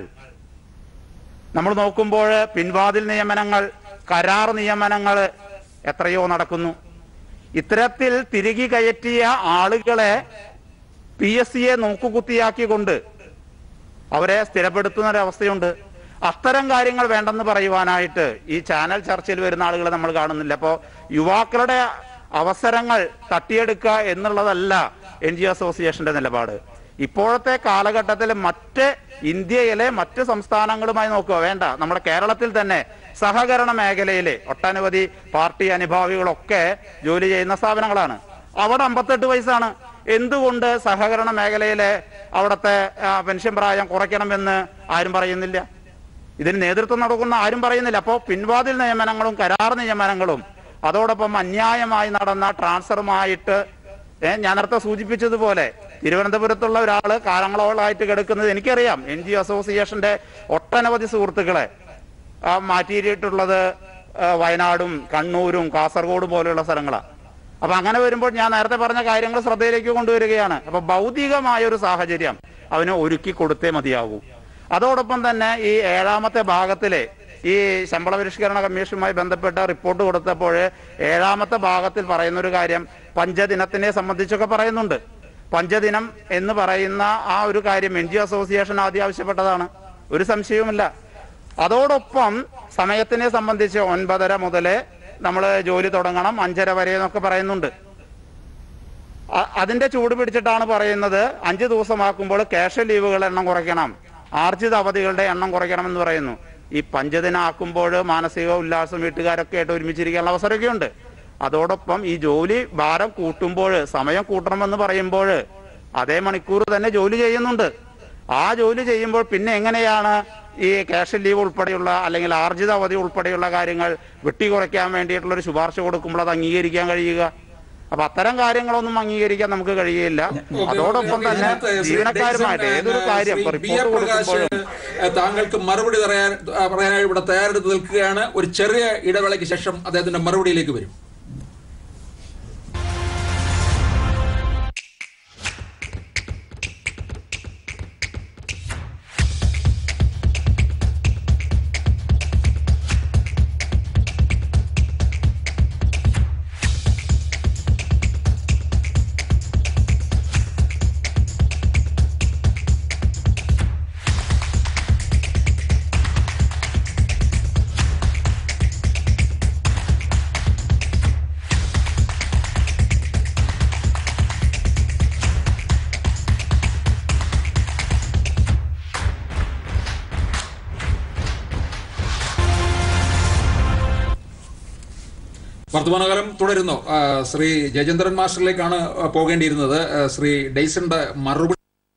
നമ്മൾ നോക്കുമ്പോൾ പിൻവാതിൽ നിയമനങ്ങൾ കരാർ നിയമനങ്ങൾ എത്രയോ നടക്കുന്നു ഇത്തരത്തിൽ തിരികെ കയറ്റിയ ആളുകളെ പി എസ് സിയെ നോക്കുകുത്തിയാക്കിക്കൊണ്ട് അവരെ സ്ഥിരപ്പെടുത്തുന്ന ഒരവസ്ഥയുണ്ട് അത്തരം കാര്യങ്ങൾ വേണ്ടെന്ന് പറയുവാനായിട്ട് ഈ ചാനൽ ചർച്ചയിൽ വരുന്ന ആളുകളെ നമ്മൾ കാണുന്നില്ല അപ്പോ യുവാക്കളുടെ അവസരങ്ങൾ തട്ടിയെടുക്കുക എന്നുള്ളതല്ല എൻ ജി അസോസിയേഷന്റെ നിലപാട് ഇപ്പോഴത്തെ കാലഘട്ടത്തിൽ മറ്റ് ഇന്ത്യയിലെ മറ്റ് സംസ്ഥാനങ്ങളുമായി നോക്കുക വേണ്ട നമ്മുടെ കേരളത്തിൽ തന്നെ സഹകരണ മേഖലയിലെ ഒട്ടനവധി പാർട്ടി അനുഭാവികളൊക്കെ ജോലി ചെയ്യുന്ന സ്ഥാപനങ്ങളാണ് അവിടെ അമ്പത്തെട്ട് വയസ്സാണ് എന്തുകൊണ്ട് സഹകരണ മേഖലയിലെ അവിടുത്തെ ആ, പെൻഷൻ പ്രായം കുറയ്ക്കണമെന്ന് ആരും പറയുന്നില്ല ഇതിന് നേതൃത്വം നടക്കുന്ന ആരും പറയുന്നില്ല അപ്പോൾ പിൻവാതിൽ നിയമനങ്ങളും കരാർ നിയമനങ്ങളും അതോടൊപ്പം അന്യായമായി നടന്ന ട്രാൻസ്ഫറുമായിട്ട് ഏ, ഞാൻ നേരത്തെ സൂചിപ്പിച്ചതുപോലെ തിരുവനന്തപുരത്തുള്ള ഒരാള് കാലങ്ങളോളായിട്ട് കിടക്കുന്നത് എനിക്കറിയാം എൻ ജി അസോസിയേഷന്റെ ഒട്ടനവധി സുഹൃത്തുക്കളെ ആ, മാറ്റിയിട്ടുള്ളത് ആ, വയനാടും കണ്ണൂരും കാസർഗോഡും പോലെയുള്ള സ്ഥലങ്ങളാണ് അപ്പൊ അങ്ങനെ വരുമ്പോൾ ഞാൻ നേരത്തെ പറഞ്ഞ കാര്യങ്ങൾ ശ്രദ്ധയിലേക്ക് കൊണ്ടുവരികയാണ് അപ്പൊ ഭൗതികമായ ഒരു സാഹചര്യം അവന് ഒരുക്കി കൊടുത്തേ മതിയാകൂ അതോടൊപ്പം തന്നെ ഈ ഏഴാമത്തെ ഭാഗത്തിലെ ഈ ശമ്പള പരിഷ്കരണ കമ്മീഷനുമായി ബന്ധപ്പെട്ട റിപ്പോർട്ട് കൊടുത്തപ്പോൾ ഏഴാമത്തെ ഭാഗത്തിൽ പറയുന്ന ഒരു കാര്യം പഞ്ചദിനത്തിനെ സംബന്ധിച്ചൊക്കെ പറയുന്നുണ്ട് പഞ്ചദിനം എന്ന് പറയുന്ന ആ ഒരു കാര്യം എൻ ജി അസോസിയേഷൻ ആദ്യം ആവശ്യപ്പെട്ടതാണ് ഒരു സംശയവുമില്ല അതോടൊപ്പം സമയത്തിനെ സംബന്ധിച്ച് ഒൻപതര മുതൽ നമ്മൾ ജോലി തുടങ്ങണം അഞ്ചര വരെ എന്നൊക്കെ പറയുന്നുണ്ട് അ- അതിന്റെ ചൂട് പിടിച്ചിട്ടാണ് പറയുന്നത് അഞ്ച് ദിവസമാക്കുമ്പോൾ ക്യാഷ് ലീവുകളുടെ എണ്ണം കുറയ്ക്കണം ആർജിത അവധികളുടെ എണ്ണം കുറയ്ക്കണം എന്ന് പറയുന്നു ഈ പഞ്ചദിനാക്കുമ്പോൾ മാനസിക ഉല്ലാസം വീട്ടുകാരൊക്കെ ആയിട്ട് ഒരുമിച്ചിരിക്കാനുള്ള അവസരമൊക്കെ ഉണ്ട് അതോടൊപ്പം ഈ ജോലി ഭാരം കൂട്ടുമ്പോൾ സമയം കൂട്ടണമെന്ന് പറയുമ്പോൾ അതേ മണിക്കൂർ തന്നെ ജോലി ചെയ്യുന്നുണ്ട് ആ ജോലി ചെയ്യുമ്പോൾ പിന്നെ എങ്ങനെയാണ് ഈ ക്യാഷ് ലീവ് ഉൾപ്പെടെയുള്ള അല്ലെങ്കിൽ ആർജിത അവധി ഉൾപ്പെടെയുള്ള കാര്യങ്ങൾ വെട്ടിക്കുറയ്ക്കാൻ വേണ്ടിയിട്ടുള്ള ഒരു ശുപാർശ കൊടുക്കുമ്പോൾ അത് അംഗീകരിക്കാൻ കഴിയുക അപ്പൊ അത്തരം കാര്യങ്ങളൊന്നും അംഗീകരിക്കാൻ നമുക്ക് കഴിയില്ല അതോടൊപ്പം തന്നെ ഇതിനകത്ത് ശ്രീ ജീവനക്കാരുമായിട്ട് ഡെയ്സൺ, ഏതൊരു കാര്യം Shri B. R. Report Prakash കൊടുക്കുമ്പോഴും താങ്കൾക്ക് മറുപടി പറയാൻ പറയാനായി ഇവിടെ തയ്യാറെടുത്ത് നിൽക്കുകയാണ് ഒരു ചെറിയ ഇടവേളയ്ക്ക് ശേഷം അദ്ദേഹത്തിന്റെ മറുപടിയിലേക്ക് വരും വർത്തമാനകാലം തുടരുന്നു ആ, ശ്രീ ജയചന്ദ്രൻ മാസ്റ്ററിലേക്കാണ് ആ, പോകേണ്ടിയിരുന്നത് ആ, ശ്രീ ഡെയ്സന്റെ മറുപടി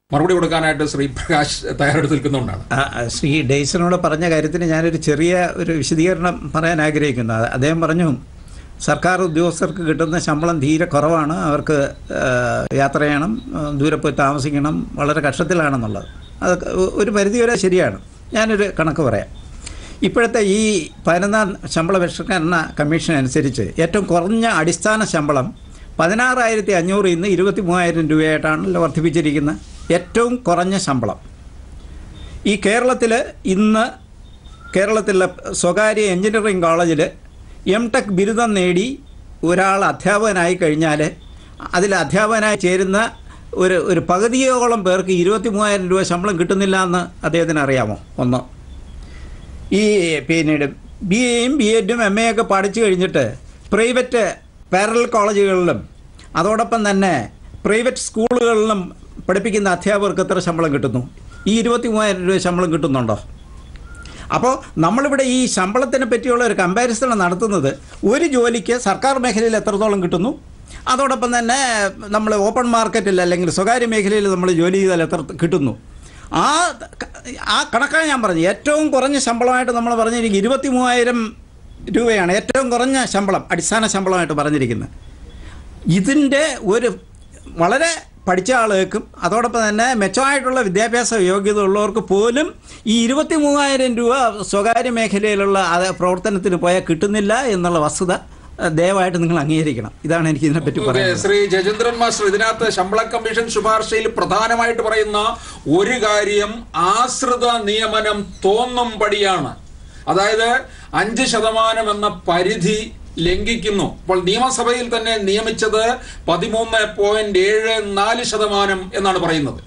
മറുപടി കൊടുക്കാനായിട്ട് ശ്രീ പ്രകാശ് തയ്യാറെടുത്ത് നിൽക്കുന്നുകൊണ്ടാണ് ആ, ആ, ശ്രീ ഡെയ്സനോട് പറഞ്ഞ കാര്യത്തിന് ഞാനൊരു ചെറിയ ഒരു വിശദീകരണം പറയാൻ ആഗ്രഹിക്കുന്നു അത് അദ്ദേഹം പറഞ്ഞു സർക്കാർ ഉദ്യോഗസ്ഥർക്ക് കിട്ടുന്ന ശമ്പളം തീരെ കുറവാണ് അവർക്ക് ആ, യാത്ര ചെയ്യണം ആ, ദൂരെ പോയി താമസിക്കണം വളരെ കഷ്ടത്തിലാണെന്നുള്ളത് അത് ഒരു പരിധിവരെ ശരിയാണ് ഞാനൊരു കണക്ക് പറയാം ഇപ്പോഴത്തെ ഈ പതിനൊന്നാം ശമ്പള പരിഷ്കരണ കമ്മീഷൻ അനുസരിച്ച് ഏറ്റവും കുറഞ്ഞ അടിസ്ഥാന ശമ്പളം പതിനാറായിരത്തി അഞ്ഞൂറ് ഇന്ന് ഇരുപത്തി മൂവായിരം രൂപയായിട്ടാണല്ലോ വർദ്ധിപ്പിച്ചിരിക്കുന്നത് ഏറ്റവും കുറഞ്ഞ ശമ്പളം ഈ കേരളത്തിൽ ഇന്ന് കേരളത്തിലെ സ്വകാര്യ എഞ്ചിനീയറിംഗ് കോളേജിൽ എം ടെക് ബിരുദം നേടി ഒരാൾ അധ്യാപകനായി കഴിഞ്ഞാൽ അതിൽ അധ്യാപകനായി ചേരുന്ന ഒരു ഒരു പകുതിയോളം പേർക്ക് ഇരുപത്തി മൂവായിരം രൂപ ശമ്പളം കിട്ടുന്നില്ല എന്ന് അദ്ദേഹത്തിന് അറിയാമോ ഒന്ന് ഈ പിന്നീട് ബി എയും ബി എഡും എം എ ഒക്കെ പഠിച്ചു കഴിഞ്ഞിട്ട് പ്രൈവറ്റ് പാരലൽ കോളേജുകളിലും അതോടൊപ്പം തന്നെ പ്രൈവറ്റ് സ്കൂളുകളിലും പഠിപ്പിക്കുന്ന അധ്യാപകർക്ക് എത്ര ശമ്പളം കിട്ടുന്നു ഈ ഇരുപത്തി മൂവായിരം രൂപ ശമ്പളം കിട്ടുന്നുണ്ടോ അപ്പോൾ നമ്മളിവിടെ ഈ ശമ്പളത്തിനെ പറ്റിയുള്ള ഒരു കമ്പാരിസൺ നടത്തുന്നത് ഒരു ജോലിക്ക് സർക്കാർ മേഖലയിൽ എത്രത്തോളം കിട്ടുന്നു അതോടൊപ്പം തന്നെ നമ്മൾ ഓപ്പൺ മാർക്കറ്റിൽ അല്ലെങ്കിൽ സ്വകാര്യ മേഖലയിൽ നമ്മൾ ജോലി ചെയ്താൽ എത്ര കിട്ടുന്നു ആ ആ കണക്കാണ് ഞാൻ പറഞ്ഞത് ഏറ്റവും കുറഞ്ഞ ശമ്പളമായിട്ട് നമ്മൾ പറഞ്ഞിരിക്കും ഇരുപത്തി മൂവായിരം രൂപയാണ് ഏറ്റവും കുറഞ്ഞ ശമ്പളം അടിസ്ഥാന ശമ്പളമായിട്ട് പറഞ്ഞിരിക്കുന്നത് ഇതിൻ്റെ ഒരു വളരെ പഠിച്ച ആളുകൾക്കും അതോടൊപ്പം തന്നെ മെച്ചമായിട്ടുള്ള വിദ്യാഭ്യാസ യോഗ്യത ഉള്ളവർക്ക് പോലും ഈ ഇരുപത്തി മൂവായിരം രൂപ സ്വകാര്യ മേഖലയിലുള്ള അത് പ്രവർത്തനത്തിന് പോയാൽ കിട്ടുന്നില്ല എന്നുള്ള വസ്തുത അഹ് ദയവായിട്ട് നിങ്ങൾ അംഗീകരിക്കണം ഇതാണ് എനിക്ക് ഇതിനെപ്പറ്റി ഓക്കേ, പറയാനുള്ളത് ശ്രീ ജയചന്ദ്രൻ മാസ്റ്റർ ഇതിനകത്ത് ശമ്പള കമ്മീഷൻ ശുപാർശയിൽ പ്രധാനമായിട്ട് പറയുന്ന ഒരു കാര്യം ആശ്രിത നിയമനം തോന്നും പടിയാണ് അതായത് അഞ്ച് ശതമാനം എന്ന പരിധി ലംഘിക്കുന്നു അപ്പോൾ നിയമസഭയിൽ തന്നെ നിയമിച്ചത് പതിമൂന്ന് പോയിന്റ് ഏഴ് നാല് ശതമാനം എന്നാണ് പറയുന്നത്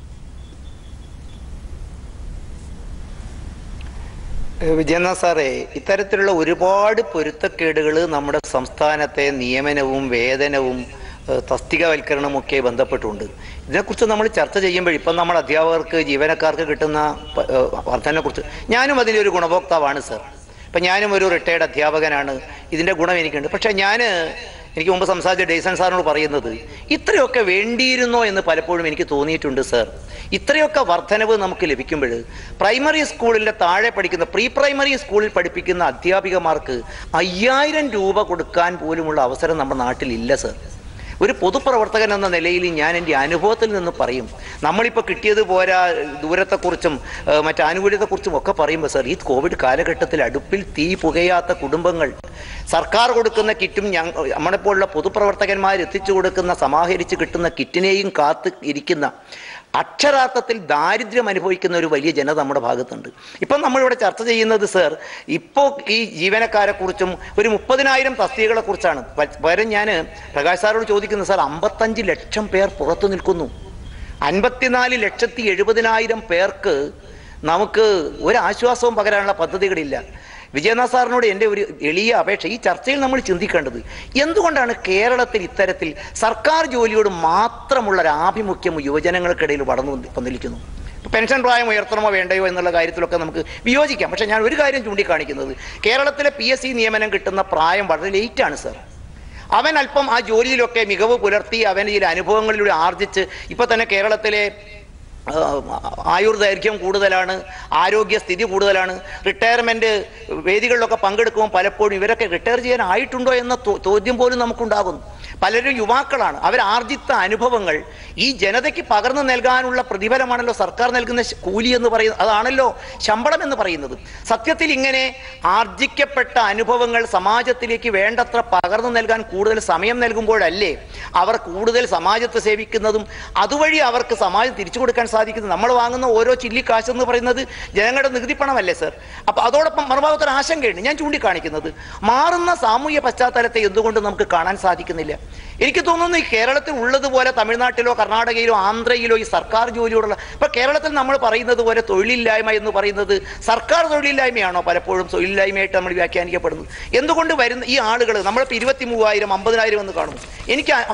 ഏഹ് വിജയനാഥ് സാറേ ഇത്തരത്തിലുള്ള ഒരുപാട് പൊരുത്തക്കേടുകൾ നമ്മുടെ സംസ്ഥാനത്തെ നിയമനവും വേതനവും ഏഹ് തസ്തികവൽക്കരണവും ഒക്കെ ബന്ധപ്പെട്ടുണ്ട് ഇതിനെക്കുറിച്ച് നമ്മൾ ചർച്ച ചെയ്യുമ്പോൾ ഇപ്പം നമ്മൾ അധ്യാപകർക്ക് ജീവനക്കാർക്ക് കിട്ടുന്ന പ- ഏഹ് വർധനയെക്കുറിച്ച് ഞാനും അതിൻ്റെ ഒരു ഗുണഭോക്താവാണ് സർ ഇപ്പം ഞാനും ഒരു റിട്ടയർഡ് അധ്യാപകനാണ് ഇതിൻ്റെ ഗുണം എനിക്കുണ്ട് പക്ഷേ ഞാൻ എനിക്ക് മുമ്പ് സംസാരിച്ച ഡേസൺ സാറിനോട് പറയുന്നത് ഇത്രയൊക്കെ വേണ്ടിയിരുന്നോ എന്ന് പലപ്പോഴും എനിക്ക് തോന്നിയിട്ടുണ്ട് സർ ഇത്രയൊക്കെ വർധനവ് നമുക്ക് ലഭിക്കുമ്പോൾ പ്രൈമറി സ്കൂളിൻ്റെ താഴെ പഠിക്കുന്ന പ്രീ പ്രൈമറി സ്കൂളിൽ പഠിപ്പിക്കുന്ന അധ്യാപികമാർക്ക് അയ്യായിരം രൂപ കൊടുക്കാൻ പോലുമുള്ള അവസരം നമ്മുടെ നാട്ടിലില്ല സർ ഒരു പൊതുപ്രവർത്തകൻ എന്ന നിലയിൽ ഞാൻ എൻ്റെ അനുഭവത്തിൽ നിന്ന് പറയും നമ്മളിപ്പോൾ കിട്ടിയത് പോരാ ദൂരത്തെക്കുറിച്ചും ഏഹ്, മറ്റ് ആനുകൂല്യത്തെക്കുറിച്ചും ഒക്കെ പറയുമ്പോൾ സാർ ഈ കോവിഡ് കാലഘട്ടത്തിൽ അടുപ്പിൽ തീ പുകയാത്ത കുടുംബങ്ങൾ സർക്കാർ കൊടുക്കുന്ന കിറ്റും ഞങ്ങ നമ്മളെപ്പോലുള്ള പൊതുപ്രവർത്തകന്മാർ എത്തിച്ചു കൊടുക്കുന്ന സമാഹരിച്ച് കിട്ടുന്ന കിറ്റിനെയും കാത്ത് ഇരിക്കുന്ന അക്ഷരാർത്ഥത്തിൽ ദാരിദ്ര്യം അനുഭവിക്കുന്ന ഒരു വലിയ ജനത നമ്മുടെ ഭാഗത്തുണ്ട് ഇപ്പം നമ്മളിവിടെ ചർച്ച ചെയ്യുന്നത് സർ ഇപ്പോൾ ഈ ജീവനക്കാരെ കുറിച്ചും ഒരു മുപ്പതിനായിരം തസ്തികകളെ കുറിച്ചാണ് പ- പകരം ഞാൻ പ്രകാശ് സാറോട് ചോദിക്കുന്നത് സാർ അമ്പത്തഞ്ച് ലക്ഷം പേർ പുറത്തു നിൽക്കുന്നു അൻപത്തിനാല് ലക്ഷത്തി എഴുപതിനായിരം പേർക്ക് നമുക്ക് ഒരു ആശ്വാസവും പകരാനുള്ള പദ്ധതികളില്ല വിജയനാഥ് സാറിനോട് എൻ്റെ ഒരു എളിയ അപേക്ഷ ഈ ചർച്ചയിൽ നമ്മൾ ചിന്തിക്കേണ്ടത് എന്തുകൊണ്ടാണ് കേരളത്തിൽ ഇത്തരത്തിൽ സർക്കാർ ജോലിയോട് മാത്രമുള്ള ഒരു ആഭിമുഖ്യം യുവജനങ്ങൾക്കിടയിൽ വളർന്നു വന്ന് വന്നിരിക്കുന്നു ഇപ്പൊ പെൻഷൻ പ്രായം ഉയർത്തണമോ വേണ്ടയോ എന്നുള്ള കാര്യത്തിലൊക്കെ നമുക്ക് വിയോജിക്കാം പക്ഷേ ഞാൻ ഒരു കാര്യം ചൂണ്ടിക്കാണിക്കുന്നത് കേരളത്തിലെ പി എസ് സി നിയമനം കിട്ടുന്ന പ്രായം വളരെ ലേറ്റാണ് സർ അവൻ അല്പം ആ ജോലിയിലൊക്കെ മികവ് പുലർത്തി അവൻ ചില അനുഭവങ്ങളിലൂടെ ആർജിച്ച് ഇപ്പൊ തന്നെ കേരളത്തിലെ ആ, ആയുർദൈർഘ്യം കൂടുതലാണ് ആരോഗ്യസ്ഥിതി കൂടുതലാണ് റിട്ടയർമെന്റ് വേദികളിലൊക്കെ പങ്കെടുക്കുമ്പോൾ പലപ്പോഴും ഇവരൊക്കെ റിട്ടയർ ചെയ്യാൻ ആയിട്ടുണ്ടോ എന്ന തോ- ചോദ്യം പോലും നമുക്കുണ്ടാകുന്നു പലരും യുവാക്കളാണ് അവർ ആർജിത്ത അനുഭവങ്ങൾ ഈ ജനതയ്ക്ക് പകർന്നു നൽകാനുള്ള പ്രതിഫലമാണല്ലോ സർക്കാർ നൽകുന്ന ശ- കൂലി എന്ന് പറയുന്നത് അതാണല്ലോ ശമ്പളം എന്ന് പറയുന്നത് സത്യത്തിൽ ഇങ്ങനെ ആർജിക്കപ്പെട്ട അനുഭവങ്ങൾ സമാജത്തിലേക്ക് വേണ്ടത്ര പകർന്നു നൽകാൻ കൂടുതൽ സമയം നൽകുമ്പോഴല്ലേ അവർ കൂടുതൽ സമാജത്തെ സേവിക്കുന്നതും അതുവഴി അവർക്ക് സമാജം തിരിച്ചു കൊടുക്കാൻ സാധിക്കുന്നത് നമ്മൾ വാങ്ങുന്ന ഓരോ ചില്ലിക്കാശ് എന്ന് പറയുന്നത് ജനങ്ങളുടെ നികുതി പണമല്ലേ സർ അപ്പൊ അതോടൊപ്പം മറുഭാഗത്തൊരു ആശങ്കയുണ്ട് ഞാൻ ചൂണ്ടിക്കാണിക്കുന്നത് മാറുന്ന സാമൂഹ്യ പശ്ചാത്തലത്തെ എന്തുകൊണ്ട് നമുക്ക് കാണാൻ സാധിക്കുന്നില്ല എനിക്ക് തോന്നുന്നു ഈ കേരളത്തിൽ ഉള്ളതുപോലെ തമിഴ്നാട്ടിലോ കർണാടകയിലോ ആന്ധ്രയിലോ ഈ സർക്കാർ ജോലിയോടുള്ള ഇപ്പൊ കേരളത്തിൽ നമ്മൾ പറയുന്നത് പോലെ തൊഴിലില്ലായ്മ എന്ന് പറയുന്നത് സർക്കാർ തൊഴിലില്ലായ്മയാണോ പലപ്പോഴും തൊഴിലില്ലായ്മയായിട്ട് നമ്മൾ വ്യാഖ്യാനിക്കപ്പെടുന്നത് എന്തുകൊണ്ട് വരുന്ന ഈ ആളുകൾ നമ്മളിപ്പോൾ ഇരുപത്തി മൂവായിരം അമ്പതിനായിരം എന്ന് കാണുന്നു എനിക്ക് ആ- ആ-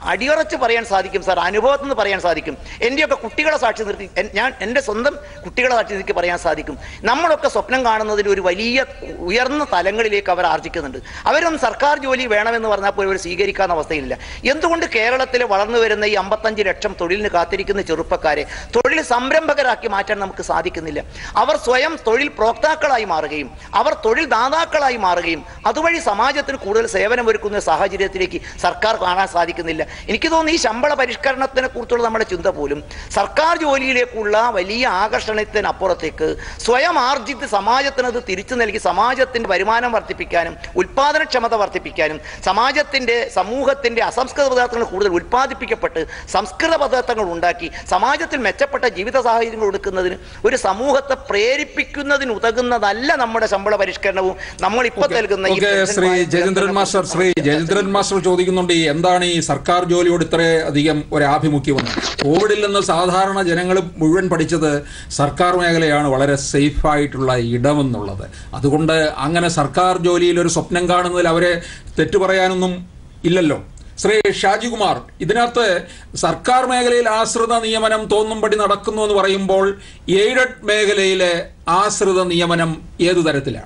അടിയുറച്ച് പറയാൻ സാധിക്കും സാർ അനുഭവത്തിൽ നിന്ന് പറയാൻ സാധിക്കും എൻ്റെയൊക്കെ കുട്ടികളെ സാക്ഷി നിർത്തി എൻ- ഞാൻ എൻ്റെ സ്വന്തം കുട്ടികളെ സാക്ഷി നിർത്തി പറയാൻ സാധിക്കും നമ്മളൊക്കെ സ്വപ്നം കാണുന്നതിൽ ഒരു വലിയ ഉയർന്ന തലങ്ങളിലേക്ക് അവർ ആർജിക്കുന്നുണ്ട് അവരൊന്നും സർക്കാർ ജോലി വേണമെന്ന് പറഞ്ഞാൽ പോലും അവർ സ്വീകരിക്കാവുന്ന അവസ്ഥയില്ല എന്തുകൊണ്ട് കേരളത്തിൽ വളർന്നു വരുന്ന ഈ അമ്പത്തഞ്ച് ലക്ഷം തൊഴിലിന് കാത്തിരിക്കുന്ന ചെറുപ്പക്കാരെ തൊഴിൽ സംരംഭകരാക്കി മാറ്റാൻ നമുക്ക് സാധിക്കുന്നില്ല അവർ സ്വയം തൊഴിൽ പ്രോക്താക്കളായി മാറുകയും അവർ തൊഴിൽ ദാതാക്കളായി മാറുകയും അതുവഴി സമാജത്തിന് കൂടുതൽ സേവനമൊരുക്കുന്ന ഒരു സാഹചര്യത്തിലേക്ക് സർക്കാർ കാണാൻ സാധിക്കുന്നില്ല എനിക്ക് തോന്നുന്നു ഈ ശമ്പള പരിഷ്കരണത്തിനെ കുറിച്ചുള്ള നമ്മുടെ ചിന്ത പോലും സർക്കാർ ജോലിയിലേക്കുള്ള വലിയ ആകർഷണത്തിനപ്പുറത്തേക്ക് സ്വയം ആർജിത്ത് സമാജത്തിനത് തിരിച്ചു നൽകി സമാജത്തിന്റെ വരുമാനം വർദ്ധിപ്പിക്കാനും ഉൽപാദനക്ഷമത വർദ്ധിപ്പിക്കാനും സമാജത്തിന്റെ സമൂഹത്തിന്റെ അസംസ്കൃത പദാർത്ഥങ്ങൾ കൂടുതൽ ഉൽപ്പാദിപ്പിക്കപ്പെട്ട് സംസ്കൃത പദാർത്ഥങ്ങൾ ഉണ്ടാക്കി സമാജത്തിൽ മെച്ചപ്പെട്ട ജീവിത സാഹചര്യങ്ങൾ കൊടുക്കുന്നതിന് ഒരു സമൂഹത്തെ പ്രേരിപ്പിക്കുന്നതിന് ഉതകുന്നതല്ല നമ്മുടെ ശമ്പള പരിഷ്കരണവും നമ്മൾ ഇപ്പോൾ നൽകുന്ന ഈ ഓക്കെ പെൻഷൻ ശ്രീ വായ്പ ജയചന്ദ്രൻ മാസ്റ്റർ ശ്രീ ജയചന്ദ്രൻ മാസ്റ്റർ ചോദിക്കുന്നുണ്ട് ഈ എന്താണ് ഈ സർക്കാർ ജോലിയോട് ഇത്ര അധികം ഒരു ആഭിമുഖ്യമെന്ന് കോവിഡിൽ നിന്ന് സാധാരണ ജനങ്ങൾ മുഴുവൻ പഠിച്ചത് സർക്കാർ മേഖലയാണ് വളരെ സേഫ് ആയിട്ടുള്ള ഇടമെന്നുള്ളത് അതുകൊണ്ട് അങ്ങനെ സർക്കാർ ജോലിയിൽ ഒരു സ്വപ്നം കാണുന്നതിൽ അവരെ തെറ്റു പറയാനൊന്നും ഇല്ലല്ലോ ശ്രീ ഷാജികുമാർ ഇതിനകത്ത് സർക്കാർ മേഖലയിൽ ആശ്രിത നിയമനം തോന്നുംപടി നടക്കുന്നു എന്ന് പറയുമ്പോൾ എയ്ഡഡ് മേഖലയിലെ ആശ്രിത നിയമനം ഏതു തരത്തിലാണ്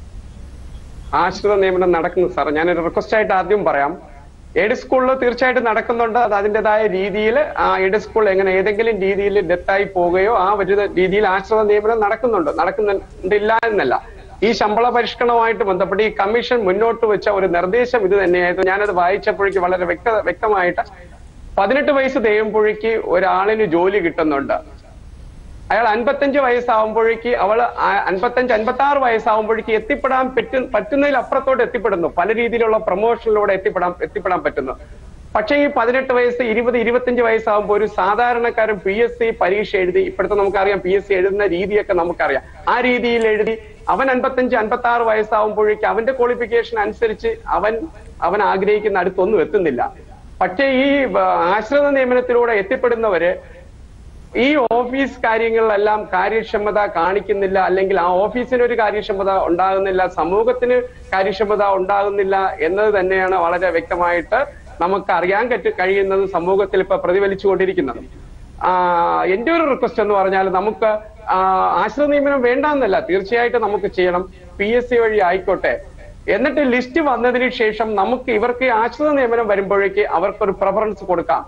ആശ്രിത നിയമനം നടക്കുന്നു സാർ ഞാനൊരു റിക്വസ്റ്റ് ആയിട്ട് ആദ്യം പറയാം എയ്ഡ് സ്കൂളിൽ തീർച്ചയായിട്ടും നടക്കുന്നുണ്ട് അത് അതിൻ്റെതായ രീതിയിൽ ആ എയ്ഡ് സ്കൂൾ എങ്ങനെ ഏതെങ്കിലും രീതിയിൽ ഡെത്തായി പോവുകയോ ആ ഒരു രീതിയിൽ ആശ്രിത നിയമനം നടക്കുന്നുണ്ട് നടക്കുന്നില്ല എന്നല്ല ഈ ശമ്പള പരിഷ്കരണവുമായിട്ട് ബന്ധപ്പെട്ട് ഈ കമ്മീഷൻ മുന്നോട്ട് വെച്ച ഒരു നിർദ്ദേശം ഇത് തന്നെയായിരുന്നു ഞാനത് വായിച്ചപ്പോഴേക്ക് വളരെ വ്യക്ത വ്യക്തമായിട്ട് പതിനെട്ട് വയസ്സ് തികയുമ്പോഴേക്ക് ഒരാളിന് ജോലി കിട്ടുന്നുണ്ട് അയാൾ അൻപത്തഞ്ച് വയസ്സാവുമ്പോഴേക്ക് അവൾ അൻപത്തഞ്ച് അൻപത്തി ആറ് വയസ്സാവുമ്പോഴേക്ക് എത്തിപ്പെടാൻ പറ്റു പറ്റുന്നതിൽ അപ്പുറത്തോട്ട് എത്തിപ്പെടുന്നു പല രീതിയിലുള്ള പ്രൊമോഷനിലൂടെ എത്തിപ്പെടാൻ എത്തിപ്പെടാൻ പറ്റുന്നു പക്ഷേ ഈ പതിനെട്ട് വയസ്സ് ഇരുപത് ഇരുപത്തിയഞ്ച് വയസ്സാകുമ്പോൾ ഒരു സാധാരണക്കാരൻ പി എസ് സി പരീക്ഷ എഴുതി ഇപ്പോഴത്തെ നമുക്കറിയാം പി എസ് സി എഴുതുന്ന രീതിയൊക്കെ നമുക്കറിയാം ആ രീതിയിൽ എഴുതി അവൻ അൻപത്തഞ്ച് അൻപത്തി ആറ് വയസ്സാവുമ്പോഴേക്ക് അവന്റെ ക്വാളിഫിക്കേഷൻ അനുസരിച്ച് അവൻ അവൻ ആഗ്രഹിക്കുന്ന അടുത്തൊന്നും എത്തുന്നില്ല പക്ഷേ ഈ ആ, ആശ്രിത നിയമനത്തിലൂടെ എത്തിപ്പെടുന്നവര് ഈ ഓഫീസ് കാര്യങ്ങളിലെല്ലാം കാര്യക്ഷമത കാണിക്കുന്നില്ല അല്ലെങ്കിൽ ആ ഓഫീസിന് ഒരു കാര്യക്ഷമത ഉണ്ടാകുന്നില്ല സമൂഹത്തിന് കാര്യക്ഷമത ഉണ്ടാകുന്നില്ല എന്നത് തന്നെയാണ് വളരെ വ്യക്തമായിട്ട് നമുക്ക് അറിയാൻ പറ്റ കഴിയുന്നത് സമൂഹത്തിൽ ഇപ്പൊ പ്രതിഫലിച്ചുകൊണ്ടിരിക്കുന്നത് ആ എന്റെ ഒരു റിക്വസ്റ്റ് എന്ന് പറഞ്ഞാൽ നമുക്ക് ആ, ആശ്രിത നിയമനം വേണ്ടെന്നല്ല തീർച്ചയായിട്ടും നമുക്ക് ചെയ്യണം പി എസ് സി വഴി ആയിക്കോട്ടെ എന്നിട്ട് ലിസ്റ്റ് വന്നതിന് ശേഷം നമുക്ക് ഇവർക്ക് ഈ ആശ്രിത നിയമനം വരുമ്പോഴേക്ക് അവർക്കൊരു പ്രിഫറൻസ് കൊടുക്കാം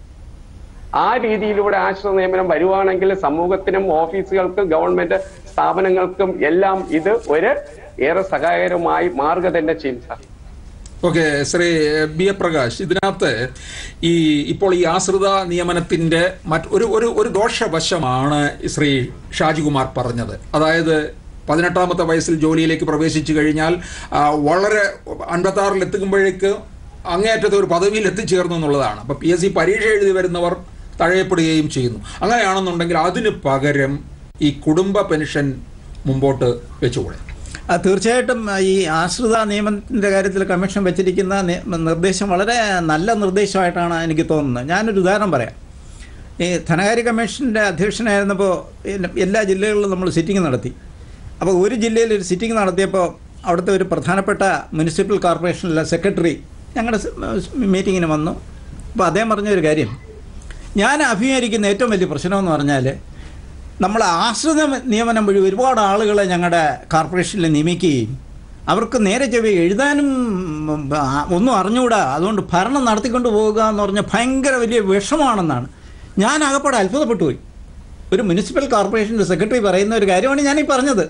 ആ രീതിയിലൂടെ ആശ്രിത നിയമനം വരുവാണെങ്കിൽ സമൂഹത്തിനും ഓഫീസുകൾക്കും ഗവൺമെന്റ് സ്ഥാപനങ്ങൾക്കും എല്ലാം ഇത് ഒരു ഏറെ സഹായകരമായി മാറുക തന്നെ ചെയ്യും sir okay Shri B A Prakash ഇതിനകത്ത് ഈ ഇപ്പോൾ ഈ ആശ്രിത നിയമനത്തിന്റെ മറ്റ് ഒരു ഒരു ഒരു ദോഷവശമാണ് ശ്രീ ഷാജികുമാർ പറഞ്ഞത് അതായത് പതിനെട്ടാമത്തെ വയസ്സിൽ ജോലിയിലേക്ക് പ്രവേശിച്ചു കഴിഞ്ഞാൽ ആ, വളരെ അൻപത്താറിൽ എത്തുമ്പോഴേക്ക് അങ്ങേയറ്റത്തെ ഒരു പദവിയിൽ എത്തിച്ചേർന്നു എന്നുള്ളതാണ് അപ്പോൾ പി എസ് സി പരീക്ഷ എഴുതി വരുന്നവർ തഴയപ്പെടുകയും ചെയ്യുന്നു അങ്ങനെയാണെന്നുണ്ടെങ്കിൽ അതിന് പകരം ഈ കുടുംബ പെൻഷൻ മുമ്പോട്ട് വെച്ചുകൂടെ ആ, തീർച്ചയായിട്ടും ആ, ഈ ആശ്രിത നിയമത്തിൻ്റെ കാര്യത്തിൽ കമ്മീഷൻ വെച്ചിരിക്കുന്ന നി- നിർദ്ദേശം വളരെ നല്ല നിർദ്ദേശമായിട്ടാണ് എനിക്ക് തോന്നുന്നത് ഞാനൊരു ഉദാഹരണം പറയാം ഈ ധനകാര്യ കമ്മീഷൻ്റെ അധ്യക്ഷനായിരുന്നപ്പോൾ എല്ല- എല്ലാ ജില്ലകളിലും നമ്മൾ സിറ്റിംഗ് നടത്തി അപ്പോൾ ഒരു ജില്ലയിൽ ഒരു സിറ്റിംഗ് നടത്തിയപ്പോൾ അവിടുത്തെ ഒരു പ്രധാനപ്പെട്ട മുനിസിപ്പൽ കോർപ്പറേഷനിലെ സെക്രട്ടറി ഞങ്ങളുടെ സ്- മീറ്റിങ്ങിന് വന്നു അപ്പോൾ അദ്ദേഹം പറഞ്ഞൊരു കാര്യം ഞാൻ അഭിമുഖീകരിക്കുന്ന ഏറ്റവും വലിയ പ്രശ്നമെന്ന് പറഞ്ഞാൽ നമ്മൾ ആശ്രിത നിയമനം വഴി ഒരുപാട് ആളുകളെ ഞങ്ങളുടെ കോർപ്പറേഷനിൽ നിയമിക്കുകയും അവർക്ക് നേരെ ചെവി എഴുതാനും ഉം, ആ, ഒന്നും അറിഞ്ഞുകൂടാ അതുകൊണ്ട് ഭരണം നടത്തിക്കൊണ്ട് പോവുക എന്ന് പറഞ്ഞാൽ ഭയങ്കര വലിയ വിഷമാണെന്നാണ് ഞാൻ അകപ്പാടെ അത്ഭുതപ്പെട്ടു പോയി ഒരു മുനിസിപ്പൽ കോർപ്പറേഷൻ്റെ സെക്രട്ടറി പറയുന്ന ഒരു കാര്യമാണ് ഞാനീ പറഞ്ഞത്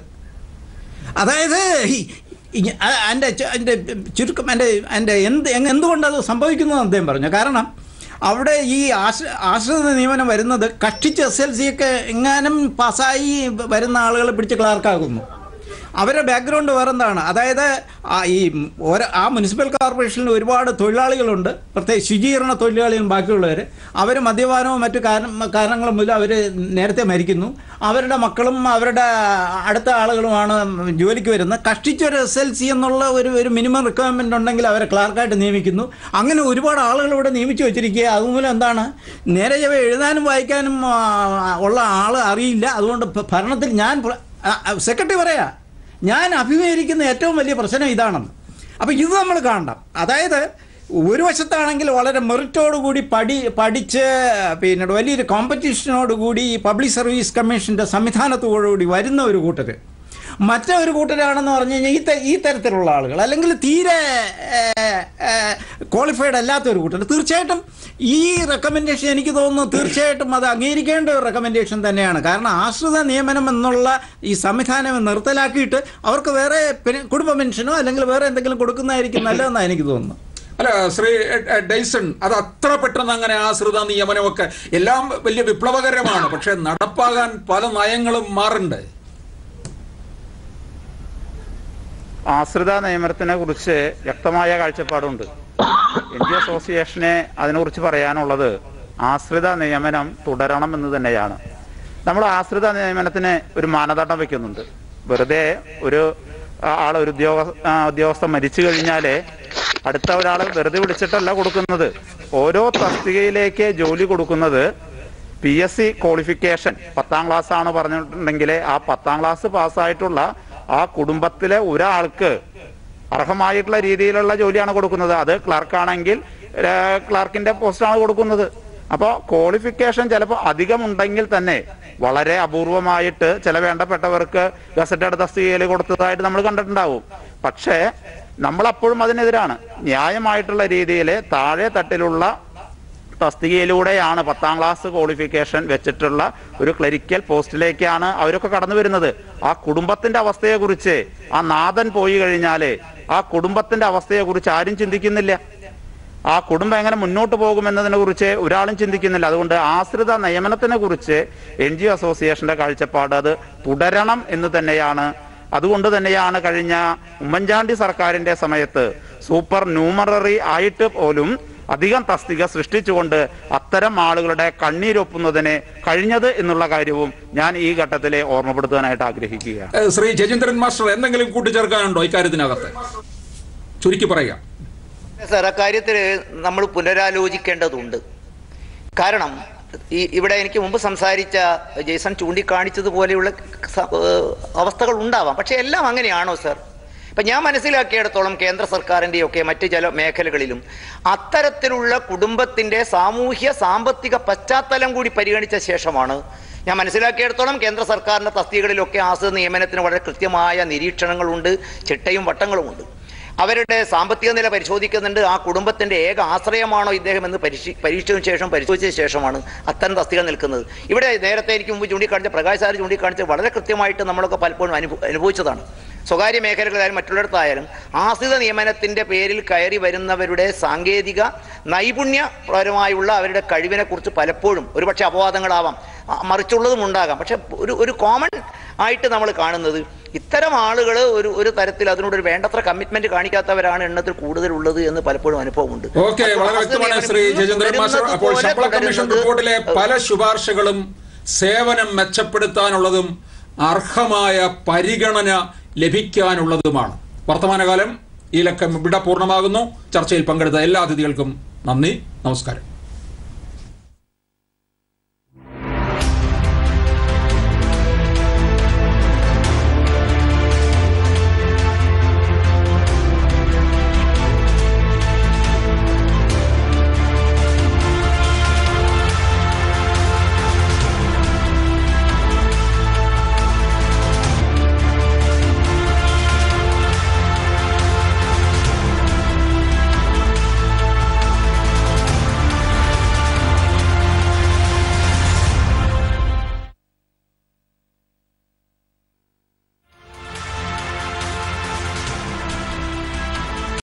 അതായത് ഈ- ഈ- ആ- എൻ്റെ ചു- എൻ്റെ ചുരുക്കം എൻ്റെ എൻ്റെ എന്ത് എങ് എന്തുകൊണ്ടത് സംഭവിക്കുന്നു എന്ന് അദ്ദേഹം പറഞ്ഞു കാരണം അവിടെ ഈ ആശ്ര ആശ്രിത നിയമനം വരുന്നത് കഷ്ടിച്ച് എസ് എൽ സി ഒക്കെ എങ്ങാനും പാസ്സായി വരുന്ന ആളുകളെ പിടിച്ച് ക്ലാർക്കാകുന്നു അവരുടെ ബാക്ക്ഗ്രൗണ്ട് വേറെ എന്താണ് അതായത് ആ ഈ ഓരോ ആ മുനിസിപ്പൽ കോർപ്പറേഷനിൽ ഒരുപാട് തൊഴിലാളികളുണ്ട് പ്രത്യേകിച്ച് ശുചീകരണ തൊഴിലാളികളും ബാക്കിയുള്ളവർ അവർ മദ്യപാനവും മറ്റു കാരണം കാരണങ്ങളും മൂലം അവർ നേരത്തെ മരിക്കുന്നു അവരുടെ മക്കളും അവരുടെ അടുത്ത ആളുകളുമാണ് ജോലിക്ക് വരുന്നത് കഷ്ടിച്ചൊരു എസ് എൽ സി എന്നുള്ള ഒരു ഒരു മിനിമം റിക്വയർമെൻ്റ് ഉണ്ടെങ്കിൽ അവരെ ക്ലാർക്കായിട്ട് നിയമിക്കുന്നു അങ്ങനെ ഒരുപാട് ആളുകൾ ഇവിടെ നിയമിച്ചു വെച്ചിരിക്കുക അതുമൂലം എന്താണ് നേരെ ചൊവ്വേ എഴുതാനും വായിക്കാനും ആ, ഉള്ള ആൾ അറിയില്ല അതുകൊണ്ട് ഭ- ഭരണത്തിൽ ഞാൻ സെക്രട്ടറി പറയാ ഞാൻ അഭിമുഖീകരിക്കുന്ന ഏറ്റവും വലിയ പ്രശ്നം ഇതാണെന്ന് അപ്പോൾ ഇത് നമ്മൾ കാണണം അതായത് ഒരു വശത്താണെങ്കിൽ വളരെ മെറിറ്റോടുകൂടി പഠി പഠിച്ച് പിന്നെ വലിയൊരു കോമ്പറ്റീഷനോടുകൂടി ഈ പബ്ലിക് സർവീസ് കമ്മീഷൻ്റെ സംവിധാനത്തോടുകൂടി വരുന്ന ഒരു കൂട്ടർ മറ്റൊരു കൂട്ടരാണെന്ന് പറഞ്ഞു കഴിഞ്ഞാൽ ഈ ത- ഈ തരത്തിലുള്ള ആളുകൾ അല്ലെങ്കിൽ തീരെ ക്വാളിഫൈഡ് അല്ലാത്ത ഒരു കൂട്ടർ തീർച്ചയായിട്ടും ഈ റെക്കമെൻഡേഷൻ എനിക്ക് തോന്നുന്നു തീർച്ചയായിട്ടും അത് അംഗീകരിക്കേണ്ട ഒരു റെക്കമെൻഡേഷൻ തന്നെയാണ് കാരണം ആശ്രിത നിയമനം എന്നുള്ള ഈ സംവിധാനം നിർത്തലാക്കിയിട്ട് അവർക്ക് വേറെ പെൻ- കുടുംബ പെൻഷനോ അല്ലെങ്കിൽ വേറെ എന്തെങ്കിലും കൊടുക്കുന്നതായിരിക്കും നല്ലതെന്നാണ് എനിക്ക് തോന്നുന്നു അല്ല ശ്രീ എ- എ- ഡൈസൺ അത് അത്ര പെട്ടെന്ന് അങ്ങനെ ആശ്രിത നിയമനമൊക്കെ എല്ലാം വലിയ വിപ്ലവകരമാണ് പക്ഷെ നടപ്പാകാൻ പല നയങ്ങളും മാറണ്ടേ ആശ്രിത നിയമനത്തിനെ കുറിച്ച് വ്യക്തമായ കാഴ്ചപ്പാടുണ്ട് എൻ ജി അസോസിയേഷനെ അതിനെക്കുറിച്ച് പറയാനുള്ളത് ആശ്രിത നിയമനം തുടരണം എന്ന് തന്നെയാണ് നമ്മൾ ആശ്രിത നിയമനത്തിന് ഒരു മാനദണ്ഡം വെക്കുന്നുണ്ട് വെറുതെ ഒരു ആ, ആൾ ഒരു ഉദ്യോഗ ആ, ഉദ്യോഗസ്ഥൻ മരിച്ചു കഴിഞ്ഞാല് അടുത്ത ഒരാളെ വെറുതെ വിളിച്ചിട്ടല്ല കൊടുക്കുന്നത് ഓരോ തസ്തികയിലേക്ക് ജോലി കൊടുക്കുന്നത് പി എസ് സി ക്വാളിഫിക്കേഷൻ പത്താം ക്ലാസ് ആണ് പറഞ്ഞിട്ടുണ്ടെങ്കിൽ ആ പത്താം ക്ലാസ് പാസ്സായിട്ടുള്ള ആ കുടുംബത്തിലെ ഒരാൾക്ക് അർഹമായിട്ടുള്ള രീതിയിലുള്ള ജോലിയാണ് കൊടുക്കുന്നത് അത് ക്ലർക്കാണെങ്കിൽ ക്ലർക്കിന്റെ പോസ്റ്റാണ് കൊടുക്കുന്നത് അപ്പോൾ ക്വാളിഫിക്കേഷൻ ചിലപ്പോൾ അധികമുണ്ടെങ്കിൽ തന്നെ വളരെ അപൂർവമായിട്ട് ചില വേണ്ടപ്പെട്ടവർക്ക് ഗസറ്റഡ് തസ്തികയിൽ കൊടുത്തതായിട്ട് നമ്മൾ കണ്ടിട്ടുണ്ടാവും പക്ഷേ നമ്മളപ്പോഴും അതിനെതിരാണ് ന്യായമായിട്ടുള്ള രീതിയിൽ താഴെ തട്ടിലുള്ള തസ്തികയിലൂടെയാണ് പത്താം ക്ലാസ് ക്വാളിഫിക്കേഷൻ വെച്ചിട്ടുള്ള ഒരു ക്ലരിക്കൽ പോസ്റ്റിലേക്കാണ് അവരൊക്കെ കടന്നു വരുന്നത് ആ കുടുംബത്തിന്റെ അവസ്ഥയെക്കുറിച്ച് ആ നാഥൻ പോയി കഴിഞ്ഞാല് ആ കുടുംബത്തിന്റെ അവസ്ഥയെക്കുറിച്ച് ആരും ചിന്തിക്കുന്നില്ല ആ കുടുംബം എങ്ങനെ മുന്നോട്ട് പോകുമെന്നതിനെ കുറിച്ച് ഒരാളും ചിന്തിക്കുന്നില്ല അതുകൊണ്ട് ആശ്രിത നിയമനത്തിനെ കുറിച്ച് എൻ ജി അസോസിയേഷന്റെ കാഴ്ചപ്പാട് അത് തുടരണം എന്ന് തന്നെയാണ് അതുകൊണ്ട് തന്നെയാണ് കഴിഞ്ഞ ഉമ്മൻചാണ്ടി സർക്കാരിന്റെ സമയത്ത് സൂപ്പർ ന്യൂമററി ആയിട്ട് പോലും അധികം തസ്തിക സൃഷ്ടിച്ചുകൊണ്ട് അത്തരം ആളുകളുടെ കണ്ണീരൊപ്പുന്നതിന് കഴിഞ്ഞത് എന്നുള്ള കാര്യവും ഞാൻ ഈ ഘട്ടത്തിൽ ഓർമ്മപ്പെടുത്താനായിട്ട് ആഗ്രഹിക്കുകയാണ് ഏ, ശ്രീ ജയചന്ദ്രൻ മാസ്റ്റർ എന്തെങ്കിലും കൂട്ടിച്ചേർക്കാനുണ്ടോ ഇക്കാര്യത്തിനകത്ത് ചുരുക്കി പറയുക സാർ അക്കാര്യത്തിൽ നമ്മൾ പുനരാലോചിക്കേണ്ടതുണ്ട് കാരണം ഈ ഇവിടെ എനിക്ക് മുമ്പ് സംസാരിച്ച ജെയ്സൺ ചൂണ്ടിക്കാണിച്ചതുപോലെയുള്ള സ- ഏഹ് അവസ്ഥകൾ ഉണ്ടാവാം പക്ഷെ എല്ലാം അങ്ങനെയാണോ സാർ ഇപ്പം ഞാൻ മനസ്സിലാക്കിയിടത്തോളം കേന്ദ്ര സർക്കാരിൻ്റെയും ഒക്കെ മറ്റ് ചില മേഖലകളിലും അത്തരത്തിലുള്ള കുടുംബത്തിൻ്റെ സാമൂഹ്യ സാമ്പത്തിക പശ്ചാത്തലം കൂടി പരിഗണിച്ച ശേഷമാണ് ഞാൻ മനസ്സിലാക്കിയിടത്തോളം കേന്ദ്ര സർക്കാരിൻ്റെ തസ്തികകളിലൊക്കെ ആശ്രിത നിയമനത്തിന് വളരെ കൃത്യമായ നിരീക്ഷണങ്ങളുണ്ട് ചിട്ടയും വട്ടങ്ങളുമുണ്ട് അവരുടെ സാമ്പത്തിക നില പരിശോധിക്കുന്നുണ്ട് ആ കുടുംബത്തിന്റെ ഏക ആശ്രയമാണോ ഇദ്ദേഹം എന്ന് പരീക്ഷ പരീക്ഷിച്ചതിന് ശേഷം പരിശോധിച്ച ശേഷമാണ് അത്തരം തസ്തിക നിൽക്കുന്നത് ഇവിടെ നേരത്തെ എനിക്ക് മുമ്പ് ചൂണ്ടിക്കാണിച്ച പ്രകാശ് സാർ ചൂണ്ടിക്കാണിച്ച വളരെ കൃത്യമായിട്ട് നമ്മളൊക്കെ പലപ്പോഴും അനുഭവ അനുഭവിച്ചതാണ് സ്വകാര്യ മേഖലകളിലായാലും മറ്റുള്ളിടത്തായാലും ആശ്രിത നിയമനത്തിന്റെ പേരിൽ കയറി വരുന്നവരുടെ സാങ്കേതിക നൈപുണ്യപരമായുള്ള അവരുടെ കഴിവിനെ കുറിച്ച് പലപ്പോഴും ഒരുപക്ഷെ അപവാദങ്ങളാവാം ആ, മറിച്ചുള്ളതും ഉണ്ടാകാം പക്ഷെ ഒരു ഒരു കോമൺ ആയിട്ട് നമ്മൾ കാണുന്നത് ഇത്തരം ആളുകൾ ഒരു ഒരു തരത്തിൽ അതിനോടൊരു വേണ്ടത്ര കമ്മിറ്റ്മെന്റ് കാണിക്കാത്തവരാണ് എണ്ണത്തിൽ കൂടുതലുള്ളത് എന്ന് പലപ്പോഴും അനുഭവമുണ്ട് ഓക്കെ അപ്പോൾ വളരെ ആശ്രിത വ്യക്തമാണ് നിയമനം ശ്രീ ഇന്നും ജയചന്ദ്രൻ മാസ്റ്റർ വരുന്നത് അപ്പോൾ പോലെ ശമ്പള കമ്മീഷൻ തുടരുന്നത് റിപ്പോർട്ടിലെ പല ശുപാർശകളും സേവനം മെച്ചപ്പെടുത്താനുള്ളതും അർഹമായ പരിഗണന ലഭിക്കാനുള്ളതുമാണ് വർത്തമാനകാലം ഈ ലക്കം ഇവിടെ പൂർണ്ണമാകുന്നു ചർച്ചയിൽ പങ്കെടുത്ത എല്ലാ അതിഥികൾക്കും നന്ദി നമസ്കാരം